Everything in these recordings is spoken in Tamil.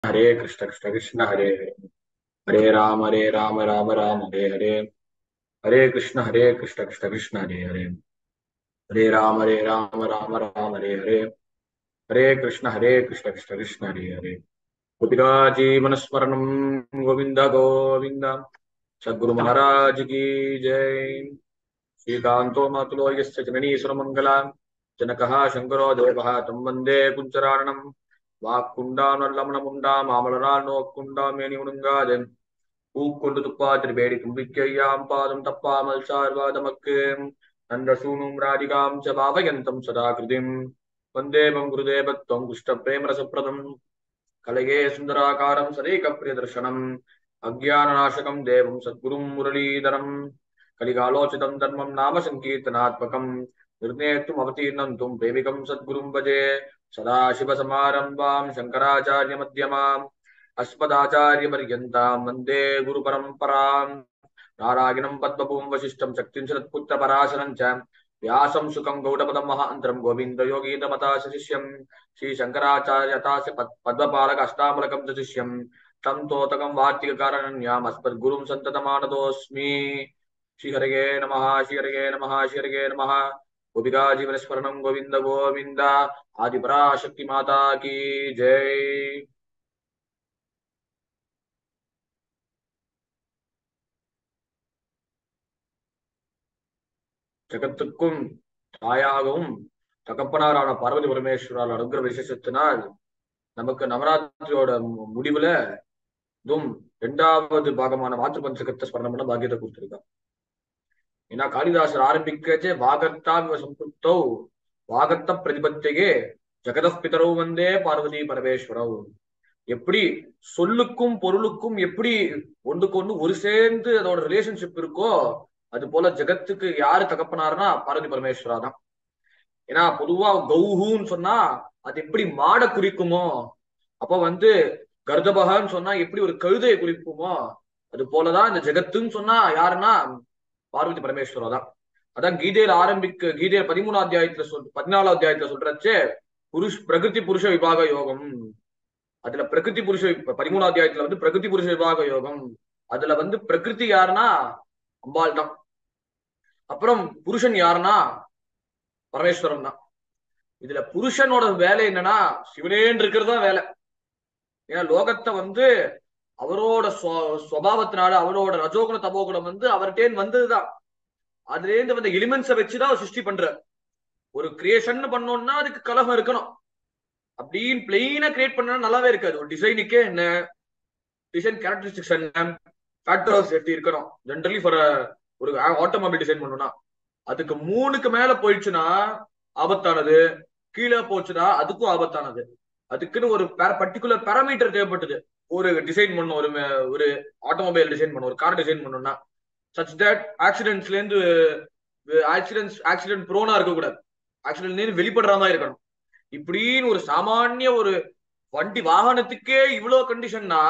हरे कृष्ण कृष्ण कृष्ण हरे हरे हरे राम हरे राम राम राम हरे हरे हरे कृष्ण हरे कृष्ण कृष्ण कृष्ण हरे हरे हरे राम हरे राम राम राम हरे हरे हरे कृष्ण हरे कृष्ण कृष्ण कृष्ण हरे हरे गोपिका जीवनस्मरणं गोविन्द गोविन्द सद्गुरु महाराज की जय श्रीकान्तो मातुलो यस्य जननी सुरमङ्गला जनकः शङ्करो देवः तं वन्दे कुञ्चराणम् வாக்குண்டானல்லமனமுண்டா மாமலரால் நோக்குண்டா மேனி உணுங்காது பூக்கொண்டு துப்பா திருவேடி தும்பிக்கையாம் பாதம் தப்பாமல் சார்வா தமக்கு நன்ற சூனும் ராதிகாம் ச பாவயந்தம் சதா கிருதிம் வந்தேவம் குருதேவத்வம் குஷ்ட பிரேமரசப்பிரதம் கலையே சுந்தராகாரம் சதேக பிரியதர்ஷனம் அஜானநாசகம் தேவம் சத்குரும் முரளீதரம் கலிகாலோச்சிதம் தர்மம் நாம சங்கீர்த்தனாத்மகம் நிர்ணேத்தும் அவதீர்ணம் தும் பிரேமிகம் சத்குரும் பஜே सदाशिवसमारम्भाम् शङ्कराचार्यमध्यमाम् अस्मदाचार्यपर्यन्ताम् वन्दे गुरुपरम्पराम् नारायणम् पद्मपुं वसिष्ठम् शक्तिम् शरत्पुत्रपराशरम् च व्यासम् सुखम् गौडपदम् महान्तरम् गोविन्दयोगीन्द्रमताश शिष्यम् श्रीशङ्कराचार्यतास्य पद्मपालक अष्टामलकम् च शिष्यम् तम् तोतकम् वार्तिककारणन्याम् अस्मद्गुरुम् सन्ततमानतोऽस्मि श्रीहरये नमः श्रीहरये नमः श्रीहरये नमः गोपिका जीवन स्मरणं गोविंद गोविंद आदि पराशक्ति माता की जय ஜகத்துக்கும் தாயாகவும் தகப்பனாரான பார்வதி பரமேஸ்வரால் அனுகிர விசேஷத்தினால் நமக்கு நவராத்திரியோட முடிவுல இதுவும் இரண்டாவது பாகமான மாத்திரு பஞ்சகத்தை ஸ்மரணம் பண்ண பாக்கியத்தை கொடுத்திருக்கான் ஏன்னா காளிதாசர் ஆரம்பிக்கச்சே வாகர்த்தா சம்புத்தோ வாகர்த்த பிரதிபத்தியே ஜெகதப் பிதரவு வந்தே பார்வதி பரமேஸ்வரவ் எப்படி சொல்லுக்கும் பொருளுக்கும் எப்படி ஒன்றுக்கு ஒண்ணு ஒரு சேர்ந்து அதோட ரிலேஷன்ஷிப் இருக்கோ அது போல ஜெகத்துக்கு யாரு தகப்பனாருன்னா பார்வதி பரமேஸ்வரா தான் ஏன்னா பொதுவா கௌஹூன்னு சொன்னா அது எப்படி மாட குறிக்குமோ அப்ப வந்து கர்தபகன்னு சொன்னா எப்படி ஒரு கழுதையை குறிக்குமோ அது போலதான் இந்த ஜெகத்துன்னு சொன்னா யாருன்னா பார்வதி பரமேஸ்வரா தான் அதான் கீதையில ஆரம்பிக்க கீதையில பதிமூணாம் அத்தியாயத்துல சொல் பதினாலாம் அத்தியாயத்துல சொல்றச்சே புருஷ் பிரகிருதி புருஷ விபாக யோகம் அதுல பிரகிருதி புருஷ பதிமூணாம் அத்தியாயத்துல வந்து பிரகிருதி புருஷ விபாக யோகம் அதுல வந்து பிரகிருதி யாருன்னா அம்பாள் தான் அப்புறம் புருஷன் யாருன்னா பரமேஸ்வரன் தான் இதுல புருஷனோட வேலை என்னன்னா சிவனேன்னு இருக்கிறது தான் வேலை ஏன்னா லோகத்தை வந்து அவரோட சுவாவத்தினால அவரோட ரஜோகுண தபோகுணம் வந்து அவர்கிட்டேன் வந்ததுதான் அதுல இருந்து வந்த எலிமெண்ட்ஸை வச்சுதான் சிருஷ்டி பண்ற ஒரு கிரியேஷன் பண்ணோம்னா அதுக்கு கலகம் இருக்கணும் அப்படின்னு பிளெயினா கிரியேட் பண்ணா நல்லாவே இருக்காது ஒரு டிசைனுக்கே என்ன டிசைன் கேரக்டரிஸ்டிக்ஸ் என்ன ஃபேக்டர் ஆஃப் சேஃப்டி இருக்கணும் ஜென்ரலி ஃபார் ஒரு ஆட்டோமொபைல் டிசைன் பண்ணணும்னா அதுக்கு மூணுக்கு மேல போயிடுச்சுன்னா ஆபத்தானது கீழே போச்சுன்னா அதுக்கும் ஆபத்தானது அதுக்குன்னு ஒரு பர்டிகுலர் பேராமீட்டர் தேவைப்பட்டது ஒரு டிசைன் பண்ணும் ஒரு ஒரு ஆட்டோமொபைல் டிசைன் பண்ணும் ஒரு கார் டிசைன் பண்ணணும்னா சச் தட் ஆக்சிடென்ட்ஸ்ல இருந்து ஆக்சிடென்ட்ஸ் ஆக்சிடென்ட் ப்ரோனா இருக்கக்கூடாது ஆக்சிடென்ட்ல வெளிப்படுற மாதிரி இருக்கணும் இப்படின்னு ஒரு சாமானிய ஒரு வண்டி வாகனத்துக்கே இவ்வளவு கண்டிஷன்னா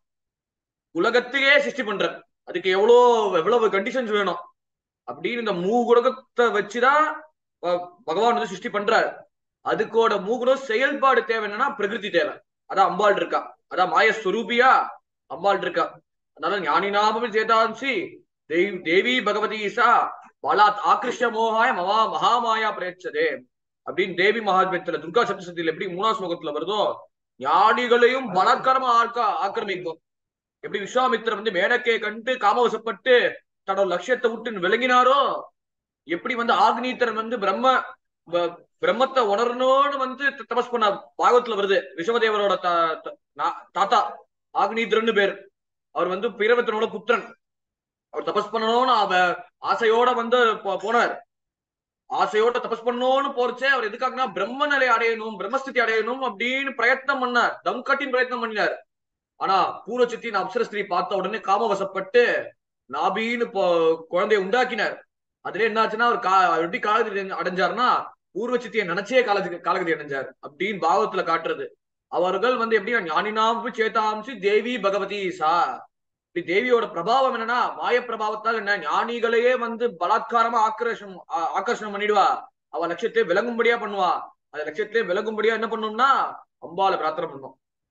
உலகத்தையே சிருஷ்டி பண்ற அதுக்கு எவ்வளோ எவ்வளவு கண்டிஷன்ஸ் வேணும் அப்படின்னு இந்த மூகுடகத்தை வச்சுதான் பகவான் வந்து சிருஷ்டி பண்றாரு அதுக்கோட மூகுடம் செயல்பாடு தேவை என்னன்னா பிரகிருதி தேவை அதான் அம்பாள் இருக்கா அதான் மாயஸ்வரூபியா அம்பாள் இருக்கா அதனால ஞானி நாமம் சேதாம்சி தேவி தேவி பகவதி ஈசா பலாத் ஆக்ரிஷ்ட மோகாய மகா மகாமாயா பிரேட்சதே அப்படின்னு தேவி மகாத்மியத்துல துர்கா சப்தசத்தியில எப்படி மூணாம் ஸ்லோகத்துல வருதோ ஞானிகளையும் பலாத்காரமா ஆக்கா ஆக்கிரமிக்கும் எப்படி விஸ்வாமித்திரர் வந்து மேனக்கே கண்டு காமவசப்பட்டு தன்னோட லட்சியத்தை விட்டு விளங்கினாரோ எப்படி வந்து ஆக்னீத்தரன் வந்து பிரம்ம பிரம்மத்தை உணரணும்னு வந்து தபஸ் பண்ண பாகவத்துல வருது விஸ்வதேவரோட தாத்தா ஆக்னீத்ரன்னு பேர் அவர் வந்து பிரவத்தனோட புத்திரன் அவர் தபஸ் பண்ணணும்னு அவ ஆசையோட வந்து போனார் ஆசையோட தபஸ் பண்ணணும்னு போறச்சே அவர் எதுக்காகனா பிரம்ம நிலை அடையணும் பிரம்மஸ்திதி அடையணும் அப்படின்னு பிரயத்னம் பண்ணார் தம் கட்டின் பிரயத்னம் பண்ணினார் ஆனா பூர்வச்சித்தின் அப்சரஸ்திரி பார்த்த உடனே காமவசப்பட்டு நாபின்னு குழந்தைய உண்டாக்கினார் அதுல என்னாச்சுன்னா அவர் கா எப்படி காலகதி அடைஞ்சாருன்னா பூர்வச்சித்தியை நினைச்சே காலத்துக்கு காலகதி அடைஞ்சார் அப்படின்னு பாவத்துல காட்டுறது அவர்கள் வந்து எப்படின்னா ஞானினாம்பு சேதாம்சி தேவி பகவதி சா இப்படி தேவியோட பிரபாவம் என்னன்னா மாய பிரபாவத்தால் என்ன ஞானிகளையே வந்து பலாத்காரமா ஆக்கர்ஷம் ஆக்கர்ஷணம் பண்ணிடுவா அவ லட்சியத்தை விளங்கும்படியா பண்ணுவா அந்த லட்சியத்திலே விளங்கும்படியா என்ன பண்ணும்னா அம்பால பிரார்த்தனை பண்ணும்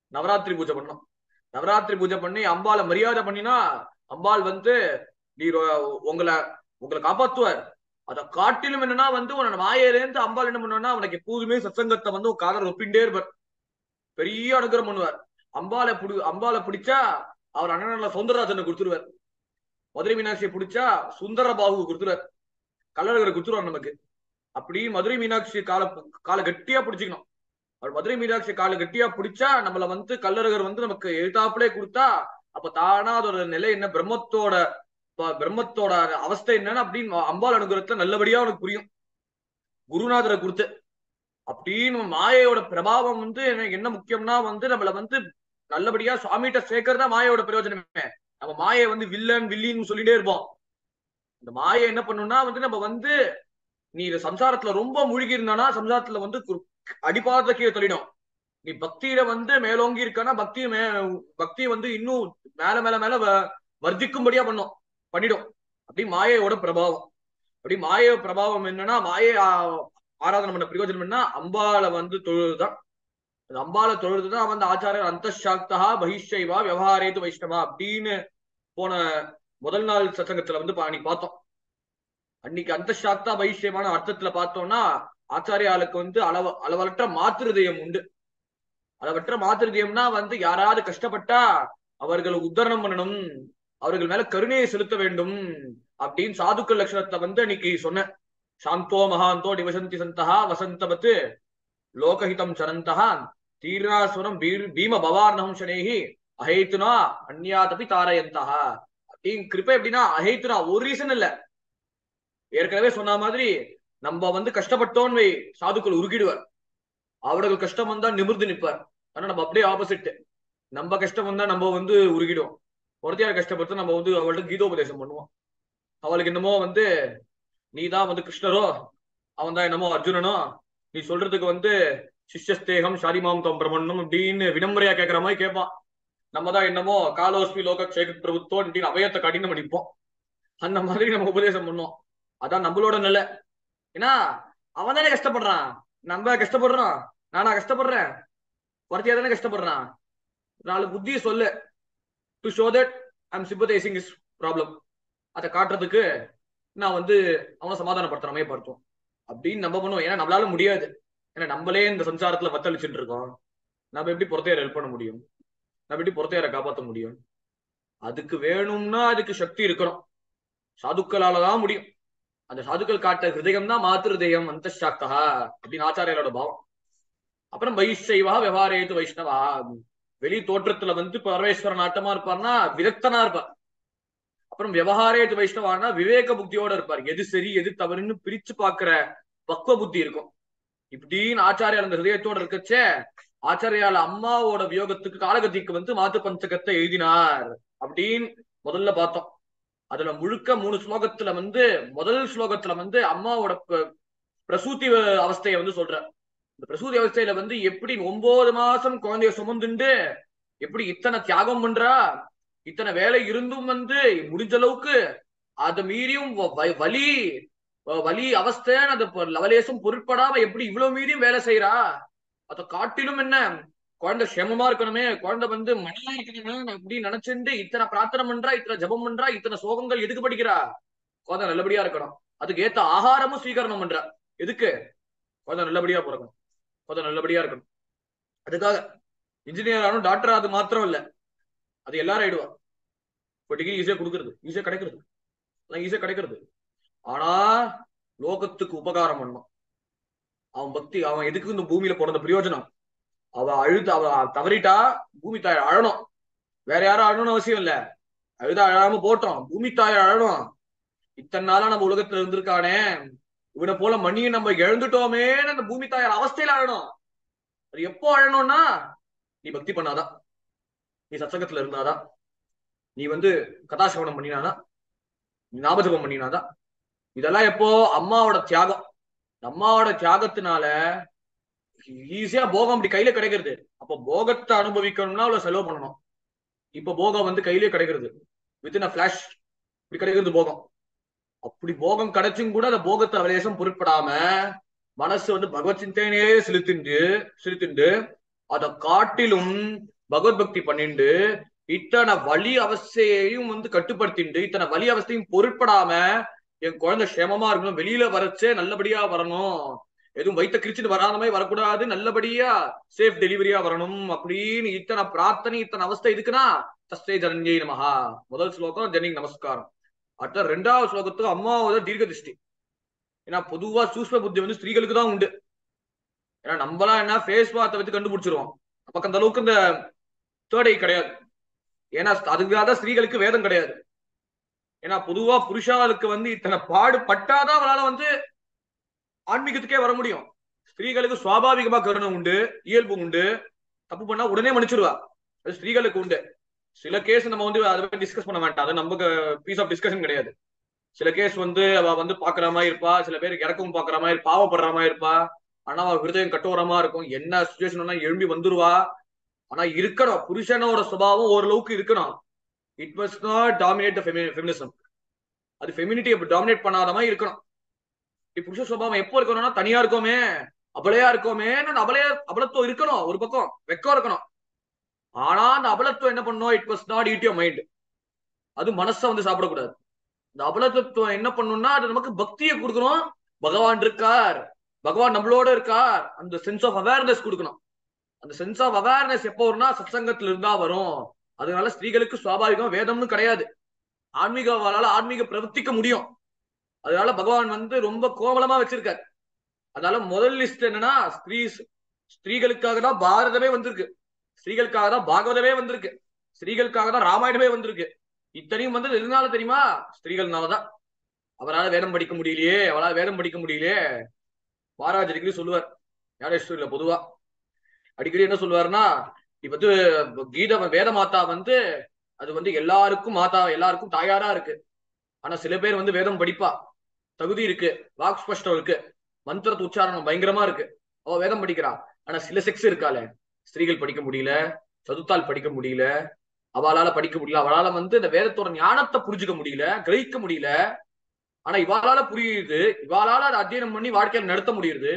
நவராத்திரி பூஜை பண்ணோம் நவராத்திரி பூஜை பண்ணி அம்பாளை மரியாதை பண்ணினா அம்பாள் வந்து நீ ரொ- உங்களை உங்களை காப்பாத்துவார் அதை காட்டிலும் என்னன்னா வந்து உன்னோட மாயிலேருந்து அம்பாள் என்ன பண்ணுவான்னா அவனுக்கு எப்போதுமே சத்சங்கத்தை வந்து உன் காதல ஒப்பிண்டே இருப்பார் பெரிய அனுகிரகம் பண்ணுவார் அம்பாளை புடி அம்பாளை பிடிச்சா அவர் அண்ணன் சௌந்தரராஜனை கொடுத்துருவார் மதுரை மீனாட்சியை பிடிச்சா சுந்தர பாபு கொடுத்துருவார் கல்லழகரை கொடுத்துருவார் நமக்கு அப்படி மதுரை மீனாட்சி காலை காலை கட்டியா பிடிச்சிக்கணும் அவர் மதுரை மீனாட்சி காலை கட்டியா பிடிச்சா நம்மள வந்து கல்லழகர் வந்து நமக்கு எழுத்தாப்புலே கொடுத்தா அப்ப தானா அதோட நிலை என்ன பிரம்மத்தோட ப- பிரம்மத்தோட அவஸ்தை என்னன்னு அப்படின்னு அம்பாள் அனுகிரகத்துல நல்லபடியா உனக்கு புரியும் குருநாதரை கொடுத்து அப்படின்னு மாயையோட பிரபாவம் வந்து எனக்கு என்ன முக்கியம்னா வந்து நம்மள வந்து நல்லபடியா சுவாமிகிட்ட சேர்க்கறதா மாயோட பிரயோஜனமே நம்ம மாயை வந்து வில்லன் வில்லின்னு சொல்லிட்டே இருப்போம் இந்த மாயை என்ன பண்ணும்னா வந்து நம்ம வந்து நீ இந்த சம்சாரத்துல ரொம்ப மூழ்கி இருந்தானா சம்சாரத்துல வந்து கு- அடிபாத கீழே தள்ளிடும் நீ பக்தியில வந்து மேலோங்கி இருக்கனா பக்தி மே பக்தி வந்து இன்னும் மேல மேல மேல வ- வர்த்திக்கும்படியா பண்ணும் பண்ணிடும் அப்படி மாயையோட பிரபாவம் அப்படி மாய பிரபாவம் என்னன்னா மாயை ஆ- ஆராதனை பண்ண பிரயோஜனம் என்ன அம்பாளை வந்து தொழுதுதான் அந்த அம்பாளை தொழுதுதான் வந்து ஆச்சாரியர் அந்த பகிஷைவா விவகாரேது வைஷ்ணவா அப்படின்னு போன முதல் நாள் சச்சங்கத்துல வந்து பா- அன்னைக்கு பார்த்தோம் அன்னைக்கு அந்த சாக்தா வைஷ்யமான அர்த்தத்துல பார்த்தோம்னா ஆச்சாரியாளுக்கு வந்து அளவு அளவற்ற மாத்திருதயம் உண்டு அளவற்ற மாத்திருதயம்னா வந்து யாராவது கஷ்டப்பட்டா அவர்களை உத்தரணம் பண்ணணும் அவர்கள் மேல கருணையை செலுத்த வேண்டும் அப்படின்னு சாதுக்கள் லட்சணத்தை வந்து அன்னைக்கு சொன்னேன் சாந்தோ மகாந்தோ நிவசந்தி சந்தா வசந்தவத்து லோகஹிதம் சரந்தா தீர்ணாசுரம் பீர் பீம பவார்ணம் சனேகி அஹேத்துனா அந்யாதபி தாரயந்தா அப்படின்னு கிருப்பை எப்படின்னா அஹேத்துனா ஒரு ரீசன் இல்ல ஏற்கனவே சொன்ன மாதிரி நம்ம வந்து கஷ்டப்பட்டோன்னு வை சாதுக்கள் உருகிடுவார் அவர்கள் கஷ்டம் வந்தா நிமிர்ந்து நிப்பார் ஆனா நம்ம அப்படியே ஆப்போசிட் நம்ம கஷ்டம் வந்தா நம்ம வந்து உருகிடுவோம் ஒருத்தையார் கஷ்டப்பட்டு நம்ம வந்து அவள்கிட்ட கீதோபதேசம் பண்ணுவோம் அவளுக்கு என்னமோ வந்து நீ தான் வந்து கிருஷ்ணரோ அவன் தான் என்னமோ அர்ஜுனனோ நீ சொல்றதுக்கு வந்து சிஷ்யஸ்தேகம் ஷாரிமாம் தம் பிரமணம் அப்படின்னு வினம்பரையா கேட்கற மாதிரி கேட்பான் நம்ம தான் என்னமோ காலோஸ்மி லோக சேக பிரபுத்தோ அப்படின்னு அபயத்தை காட்டி நம்ம நிற்போம் அந்த மாதிரி நம்ம உபதேசம் பண்ணோம் அதான் நம்மளோட நிலை ஏன்னா அவன் தானே கஷ்டப்படுறான் நம்ம கஷ்டப்படுறோம் நானா கஷ்டப்படுறேன் ஒருத்தியா தானே கஷ்டப்படுறான் நாலு புத்தியை சொல்லு to show that I'm sympathising is problem அதை காட்டுறதுக்கு நான் வந்து அவனை சமாதானப்படுத்துற மாதிரி படுத்துவோம் அப்படின்னு நம்ம பண்ணுவோம் ஏன்னா நம்மளால முடியாது ஏன்னா நம்மளே இந்த சம்சாரத்துல வத்தளிச்சுட்டு இருக்கோம் நம்ம எப்படி புறத்தையார ஹெல்ப் பண்ண முடியும் நம்ம எப்படி புறத்தையார காப்பாற்ற முடியும் அதுக்கு வேணும்னா அதுக்கு சக்தி இருக்கணும் சாதுக்களால தான் முடியும் அந்த சாதுக்கள் காட்ட ஹிருதயம் தான் மாத்திருதயம் அந்த சாக்தா அப்படின்னு ஆச்சாரியரோட பாவம் அப்புறம் வைஷைவா விவகாரேது வைஷ்ணவா வெளி தோற்றத்துல வந்து பரமேஸ்வரன் ஆட்டமா இருப்பார்னா விரக்தனா இருப்பார் அப்புறம் விவகாரேது வைஷ்ணவானா விவேக புத்தியோட இருப்பார் எது சரி எது தவறுன்னு பிரிச்சு பாக்குற பக்குவ புத்தி இருக்கும் இப்படின்னு ஆச்சாரியார் அந்த ஹிருதயத்தோட இருக்கச்சே ஆச்சாரியால அம்மாவோட வியோகத்துக்கு காலகத்திக்கு வந்து மாத்து பஞ்சகத்தை எழுதினார் அப்படின்னு முதல்ல பார்த்தோம் அதுல முழுக்க மூணு ஸ்லோகத்துல வந்து முதல் ஸ்லோகத்துல வந்து அம்மாவோட ப- பிரசூதி அவஸ்தையை வந்து சொல்ற இந்த பிரசூதி அவஸ்தையில வந்து எப்படி ஒன்பது மாசம் குழந்தைய சுமந்துண்டு எப்படி இத்தனை தியாகம் பண்றா இத்தனை வேலை இருந்தும் வந்து முடிஞ்ச அளவுக்கு அதை மீறியும் வ- வ- வலி வ- வலி அவஸ்தைன்னு அது பொ- லவலேசம் பொருட்படாம எப்படி இவ்வளவு மீறியும் வேலை செய்யறா அதை காட்டிலும் என்ன குழந்தை க்ஷேமமா இருக்கணுமே குழந்தை வந்து மணியா இருக்கணுமே அப்படின்னு நினைச்சுட்டு இத்தனை பிரார்த்தனை பண்றா இத்தனை ஜெபம் பண்றா இத்தனை சோகங்கள் எதுக்கு படிக்கிறா குழந்தை நல்லபடியா இருக்கணும் அதுக்கு ஏத்த ஆகாரமும் ஸ்வீகரணம் பண்றா எதுக்கு குழந்தை நல்லபடியா பிறக்கணும் குழந்தை நல்லபடியா இருக்கணும் அதுக்காக இன்ஜினியர் ஆனும் டாக்டர் அது மாத்திரம் இல்ல அது எல்லாரும் ஆயிடுவா இப்போ டிகிரி ஈஸியா கொடுக்கறது ஈஸியா கிடைக்கிறது ஈஸியா கிடைக்கிறது ஆனா லோகத்துக்கு உபகாரம் பண்ணும் அவன் பக்தி அவன் எதுக்கு இந்த பூமியில பிறந்த பிரயோஜனம் அவ அழுது அவ தவறிட்டா பூமி தாய் அழணும் வேற யாரும் அழணும்னு அவசியம் இல்ல அழுத அழாம போட்டோம் பூமி தாய் அழணும் இத்தனை நாளா நம்ம உலகத்துல இருந்திருக்கானே இவனை போல மணியை நம்ம இழந்துட்டோமேன்னு அந்த பூமி தாயார் அவஸ்தையில அழணும் அது எப்போ அழணும்னா நீ பக்தி பண்ணாதான் நீ சத்சங்கத்துல இருந்தாதான் நீ வந்து கதாசிரவணம் பண்ணினாதான் நீ ஞாபகம் பண்ணினாதான் இதெல்லாம் எப்போ அம்மாவோட தியாகம் அம்மாவோட தியாகத்தினால ஈஸியா போகம் அப்படி கையில கிடைக்கிறது அப்போ போகத்தை அனுபவிக்கணும்னா அவ்வளவு செலவு பண்ணணும் இப்ப போகம் வந்து கையிலே கிடைக்கிறது வித்தின் அ பிளாஷ் இப்படி கிடைக்கிறது போகம் அப்படி போகம் கிடைச்சும் கூட அந்த போகத்தை அவலேசம் பொருட்படாம மனசு வந்து பகவத் சிந்தனையே செலுத்திண்டு செலுத்திண்டு அதை காட்டிலும் பகவத் பக்தி பண்ணிண்டு இத்தனை வலி அவஸ்தையையும் வந்து கட்டுப்படுத்திண்டு இத்தனை வலி அவஸ்தையும் பொருட்படாம என் குழந்தை சேமமா இருக்கணும் வெளியில வரச்சே நல்லபடியா வரணும் எதுவும் வயித்த கிரிச்சிட்டு வராத மாதிரி வரக்கூடாது நல்லபடியா சேஃப் டெலிவரியா வரணும் அப்படின்னு இத்தனை பிரார்த்தனை இத்தனை அவஸ்தை இதுக்குன்னா தஸ்தே ஜனன்யை நமஹா முதல் ஸ்லோகம் ஜனிங் நமஸ்காரம் அடுத்த ரெண்டாவது ஸ்லோகத்துக்கு அம்மாவோட தீர்க்க திருஷ்டி ஏன்னா பொதுவா சூஷ்ம புத்தி வந்து ஸ்திரீகளுக்கு தான் உண்டு ஏன்னா நம்மளாம் என்ன ஃபேஸ் வார்த்தை வச்சு கண்டுபிடிச்சிருவோம் நமக்கு அந்த அளவுக்கு இந்த தேர்ட் ஐ கிடையாது ஏன்னா அதுக்காக தான் ஸ்திரீகளுக்கு வேதம் கிடையாது ஏன்னா பொதுவா புருஷாளுக்கு வந்து இத்தனை பாடு பட்டாதான் அவளால வந்து ஆன்மீகத்துக்கே வர முடியும் ஸ்திரீகளுக்கு சுவாபாவிகமா கருணை உண்டு இயல்பு உண்டு தப்பு பண்ணா உடனே மன்னிச்சிருவா அது ஸ்திரீகளுக்கு உண்டு சில கேஸ் நம்ம வந்து அதை பத்தி டிஸ்கஸ் பண்ண வேண்டாம் அது நமக்கு பீஸ் ஆஃப் டிஸ்கஷன் கிடையாது சில கேஸ் வந்து அவ வந்து பாக்குற மாதிரி இருப்பா சில பேருக்கு இறக்கவும் பாக்குற மாதிரி பாவப்படுற மாதிரி இருப்பா ஆனா அவ ஹிருதயம் கட்டோரமா இருக்கும் என்ன சுச்சுவேஷன் எழும்பி வந்துருவா ஆனா இருக்கணும் புருஷனோட சுபாவம் ஓரளவுக்கு இருக்கணும் it must not dominate feminism அது ஃபெமினிட்டி டாமினேட் பண்ணாத மாதிரி இருக்கணும் இப்ப புருஷ சுபாவம் எப்போ இருக்கணும்னா தனியா இருக்கோமே அபலையா இருக்கோமே அந்த அபலையா அபலத்துவம் இருக்கணும் ஒரு பக்கம் வெக்கம் இருக்கணும் ஆனா அந்த அபலத்துவம் என்ன பண்ணும் it must not eat your mind அது மனசை வந்து சாப்பிடக்கூடாது இந்த அபலத்துவம் என்ன பண்ணும்னா அது நமக்கு பக்தியை கொடுக்கணும் பகவான் இருக்கார் பகவான் நம்மளோட இருக்கார் அந்த சென்ஸ் ஆஃப் அவேர்னஸ் கொடுக்கணும் அந்த சென்ஸ் ஆஃப் அவேர்னஸ் எப்போ வரும்னா சத்சங்கத்துல இருந்தா வரும் அதனால ஸ்திரீகளுக்கு சுவாபாவிகம் வேதம்னு கிடையாது ஆன்மீகவாளால ஆன்மீக பிரவர்த்திக்க முடியும் அதனால பகவான் வந்து ரொம்ப கோவலமா வச்சிருக்காரு அதனால முதல் லிஸ்ட் என்னன்னா ஸ்திரீ ஸ்திரீகளுக்காக தான் பாரதமே வந்திருக்கு ஸ்திரீகளுக்காக தான் பாகவதமே வந்திருக்கு ஸ்திரீகளுக்காக தான் ராமாயணமே வந்திருக்கு இத்தனையும் வந்து எதனால தெரியுமா ஸ்திரீகள்னாலதான் அவரால் வேதம் படிக்க முடியலையே அவளால் வேதம் படிக்க முடியலையே மகாராஜ் அடிக்கடி சொல்லுவார் ஞானேஸ்வரியில பொதுவா அடிக்கடி என்ன சொல்லுவாருன்னா இப்ப வந்து கீத வேத மாதா வந்து அது வந்து எல்லாருக்கும் மாதா எல்லாருக்கும் தாயாரா இருக்கு ஆனா சில பேர் வந்து வேதம் படிப்பா தகுதி இருக்கு வாக் ஸ்பஷ்டம் இருக்கு மந்திரத்து உச்சாரணம் பயங்கரமா இருக்கு அவ வேதம் படிக்கிறா ஆனா சில செக்ஸ் இருக்காளே ஸ்திரீகள் படிக்க முடியல சதுத்தால் படிக்க முடியல அவளால படிக்க முடியல அவளால வந்து இந்த வேதத்தோட ஞானத்தை புரிஞ்சுக்க முடியல கிரகிக்க முடியல ஆனா இவாளால புரியுது இவாளால அதை அத்தியனம் பண்ணி வாழ்க்கையில நடத்த முடியுது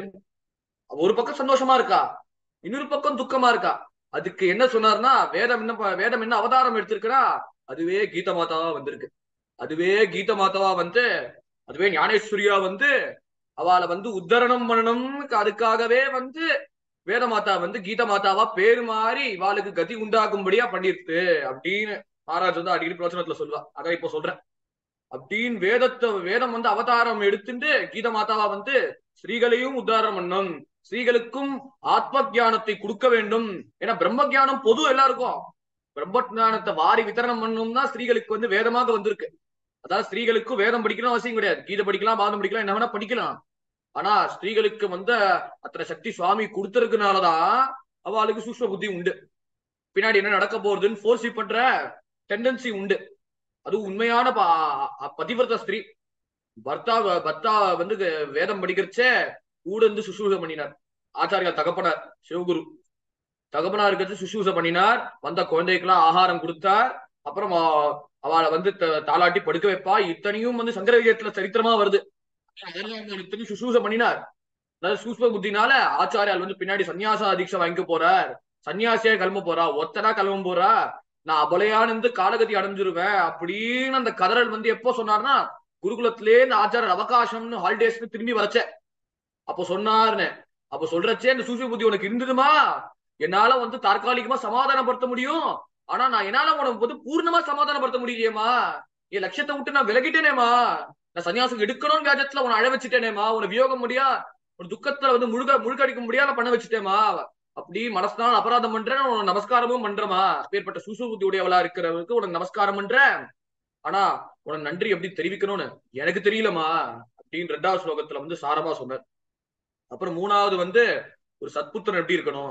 ஒரு பக்கம் சந்தோஷமா இருக்கா இன்னொரு பக்கம் துக்கமா இருக்கா அதுக்கு என்ன சொன்னார்னா வேதம் என்ன வேதம் என்ன அவதாரம் எடுத்திருக்கிறா அதுவே கீத மாதாவா வந்திருக்கு அதுவே கீத மாதாவா வந்து அதுவே ஞானேஸ்வரியா வந்து அவளை வந்து உத்தரணம் பண்ணணும் அதுக்காகவே வந்து வேத மாதா வந்து கீத மாதாவா பேரு மாறி இவாளுக்கு கதி உண்டாக்கும்படியா பண்ணிருக்கு அப்படின்னு மகாராஜ் வந்து அடிக்கடி பிரச்சனத்துல சொல்லுவா அதான் இப்ப சொல்றேன் அப்படின்னு வேதத்தை வேதம் வந்து அவதாரம் எடுத்துட்டு கீத மாதாவா வந்து ஸ்ரீகளையும் உத்தாரணம் பண்ணும் ஸ்ரீகளுக்கும் ஆத்ம ஜானத்தை கொடுக்க வேண்டும் ஏன்னா பிரம்ம ஜானம் பொது எல்லாருக்கும் பிரம்ம ஜானத்தை வாரி வித்தரணம் பண்ணணும்னா ஸ்திரீகளுக்கு வந்து வேதமாக வந்திருக்கு அதாவது ஸ்திரீகளுக்கும் வேதம் படிக்கணும் அவசியம் கிடையாது கீதை படிக்கலாம் பாதம் படிக்கலாம் என்ன வேணா படிக்கலாம் ஆனா ஸ்திரீகளுக்கு வந்து அத்தனை சக்தி சுவாமி கொடுத்திருக்கனாலதான் அவளுக்கு சூஷ்ம புத்தி உண்டு பின்னாடி என்ன நடக்க போறதுன்னு ஃபோர்ஸ் பண்ற டெண்டன்சி உண்டு அது உண்மையான பதிவிரத ஸ்திரீ பர்த்தா பர்த்தா வந்து வேதம் படிக்கிறச்சே கூட இருந்து சுசூசை பண்ணினார் ஆச்சாரியா தகப்பனார் சிவகுரு தகப்பனார் இருக்கிறது சுசூசை பண்ணினார் வந்த குழந்தைக்கெல்லாம் ஆகாரம் கொடுத்தார் அப்புறம் அவளை வந்து தாளாட்டி படுக்க வைப்பா இத்தனையும் வந்து சங்கர விஜயத்துல சரித்திரமா வருது இத்தனையும் சுசூசை பண்ணினார் அதாவது சூஷ்ம புத்தினால ஆச்சாரியால் வந்து பின்னாடி சன்னியாச தீட்சை வாங்கிக்க போறார் சன்னியாசியா கிளம்ப போறா ஒத்தனா கிளம்ப போறா நான் அபலையானந்து காலகதி அடைஞ்சிருவேன் அப்படின்னு அந்த கதறல் வந்து எப்போ சொன்னார்னா குருகுலத்திலே இந்த ஆச்சாரர் அவகாசம்னு ஹாலிடேஸ்னு திரும்பி வரச்ச அப்போ சொன்னாருன்னு அப்ப சொல்றச்சே இந்த சூஷ்ம புத்தி உனக்கு இருந்ததுமா என்னால வந்து தற்காலிகமா சமாதானப்படுத்த முடியும் ஆனா நான் என்னால உனக்கு வந்து பூர்ணமா சமாதானப்படுத்த முடியலையேமா என் லட்சியத்தை விட்டு நான் விலகிட்டேனேமா நான் சன்னியாசம் எடுக்கணும்னு வியாஜத்துல உன அழ வச்சுட்டேனேமா உன வியோகம் முடியா ஒரு துக்கத்துல வந்து முழுக முழுக்கடிக்க முடியாத பண்ண வச்சுட்டேமா அப்படி மனசுனால அபராதம் பண்றேன் உனக்கு நமஸ்காரமும் பண்றமா அப்பேற்பட்ட சுசுபுத்தி உடையவளா இருக்கிறவருக்கு உனக்கு நமஸ்காரம் பண்றேன் ஆனா உனக்கு நன்றி எப்படி தெரிவிக்கணும்னு எனக்கு தெரியலமா அப்படின்னு ரெண்டாவது ஸ்லோகத்துல வந்து சாரமா சொன்னார் அப்புறம் மூணாவது வந்து ஒரு சத்புத்திரன் எப்படி இருக்கணும்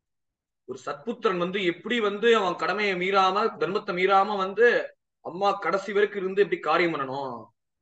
ஒரு சத்புத்திரன் வந்து எப்படி வந்து அவன் கடமையை மீறாம தர்மத்தை மீறாம வந்து அம்மா கடைசி வரைக்கும் இருந்து எப்படி காரியம் பண்ணணும்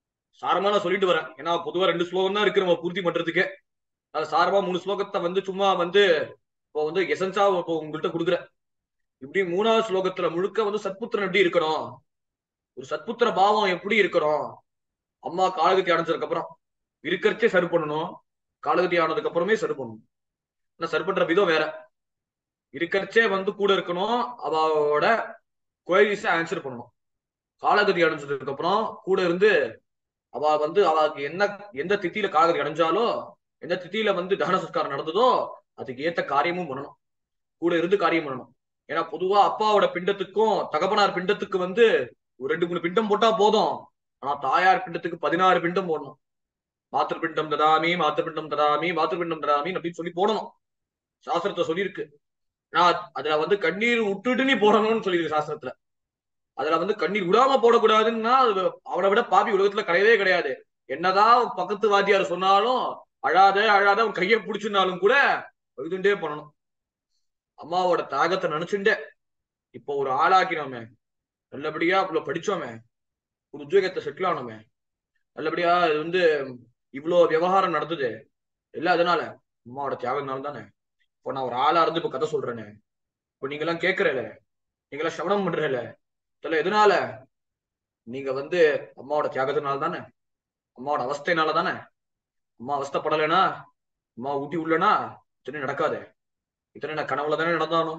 சாரமா நான் சொல்லிட்டு வரேன் ஏன்னா பொதுவா ரெண்டு ஸ்லோகம் தான் இருக்கு நம்ம பூர்த்தி பண்றதுக்கு அது சாரமா மூணு ஸ்லோகத்தை வந்து சும்மா வந்து இப்போ வந்து எசன்ஸா இப்போ உங்கள்கிட்ட கொடுக்குறேன் இப்படி மூணாவது ஸ்லோகத்துல முழுக்க வந்து சத்புத்திரன் எப்படி இருக்கணும் ஒரு சத்புத்திர பாவம் எப்படி இருக்கணும் அம்மா காலகத்தி அடைஞ்சதுக்கு அப்புறம் இருக்கிறச்சே சரி பண்ணணும் காலகத்தி ஆனதுக்கு அப்புறமே சரி பண்ணணும் ஆனா சரி பண்ற விதம் வேற இருக்கிறச்சே வந்து கூட இருக்கணும் அவளோட குவரிஸ ஆன்சர் பண்ணணும் காலகதி அடைஞ்சதுக்கு அப்புறம் கூட இருந்து அவ வந்து அவளுக்கு என்ன எந்த தித்தியில காலகதி அடைஞ்சாலோ எந்த தித்தியில வந்து தகன சஸ்காரம் நடந்ததோ அதுக்கு ஏத்த காரியமும் பண்ணணும் கூட இருந்து காரியம் பண்ணணும் ஏன்னா பொதுவா அப்பாவோட பிண்டத்துக்கும் தகப்பனார் பிண்டத்துக்கு வந்து ஒரு ரெண்டு மூணு பிண்டம் போட்டா போதும் ஆனா தாயார் பிண்டத்துக்கு பதினாறு பிண்டம் போடணும் மாத்திரு பிண்டம் ததாமி மாத்திரு பிண்டம் ததாமி மாத்திரு பிண்டம் ததாமி அப்படின்னு சொல்லி போடணும் சாஸ்திரத்தை சொல்லியிருக்கு நான் அதுல வந்து கண்ணீர் விட்டுட்டு நீ போடணும்னு சொல்லியிருக்கு சாஸ்திரத்துல அதுல வந்து கண்ணீர் விடாம போடக்கூடாதுன்னா அது அவனை விட பாப்பி உலகத்துல கிடையவே கிடையாது என்னதான் பக்கத்து வாத்தியார் சொன்னாலும் அழாத அழாத அவன் கையை பிடிச்சிருந்தாலும் கூட எழுதுண்டே பண்ணணும் அம்மாவோட தியாகத்தை நினைச்சுட்டே இப்போ ஒரு ஆளாக்கினோமே நல்லபடியா இவ்வளவு படிச்சோமே ஒரு உத்வேகத்தை செட்டில் ஆனோமே நல்லபடியா இது வந்து இவ்வளவு விவகாரம் நடந்தது எல்லாம் அதனால அம்மாவோட தியாகத்தினால தானே இப்போ நான் ஒரு ஆளா இருந்து இப்ப கதை சொல்றேனே இப்போ நீங்க எல்லாம் கேட்கறல நீங்க எல்லாம் சவணம் பண்றல இதெல்லாம் எதனால நீங்க வந்து அம்மாவோட தியாகத்தினால தானே அம்மாவோட அவஸ்தைனால தானே அம்மா அவஸ்தைப்படலைனா அம்மா ஊட்டி உள்ளனா இத்தனை நடக்காது இத்தனை நான் கனவுல தானே நடந்தானோ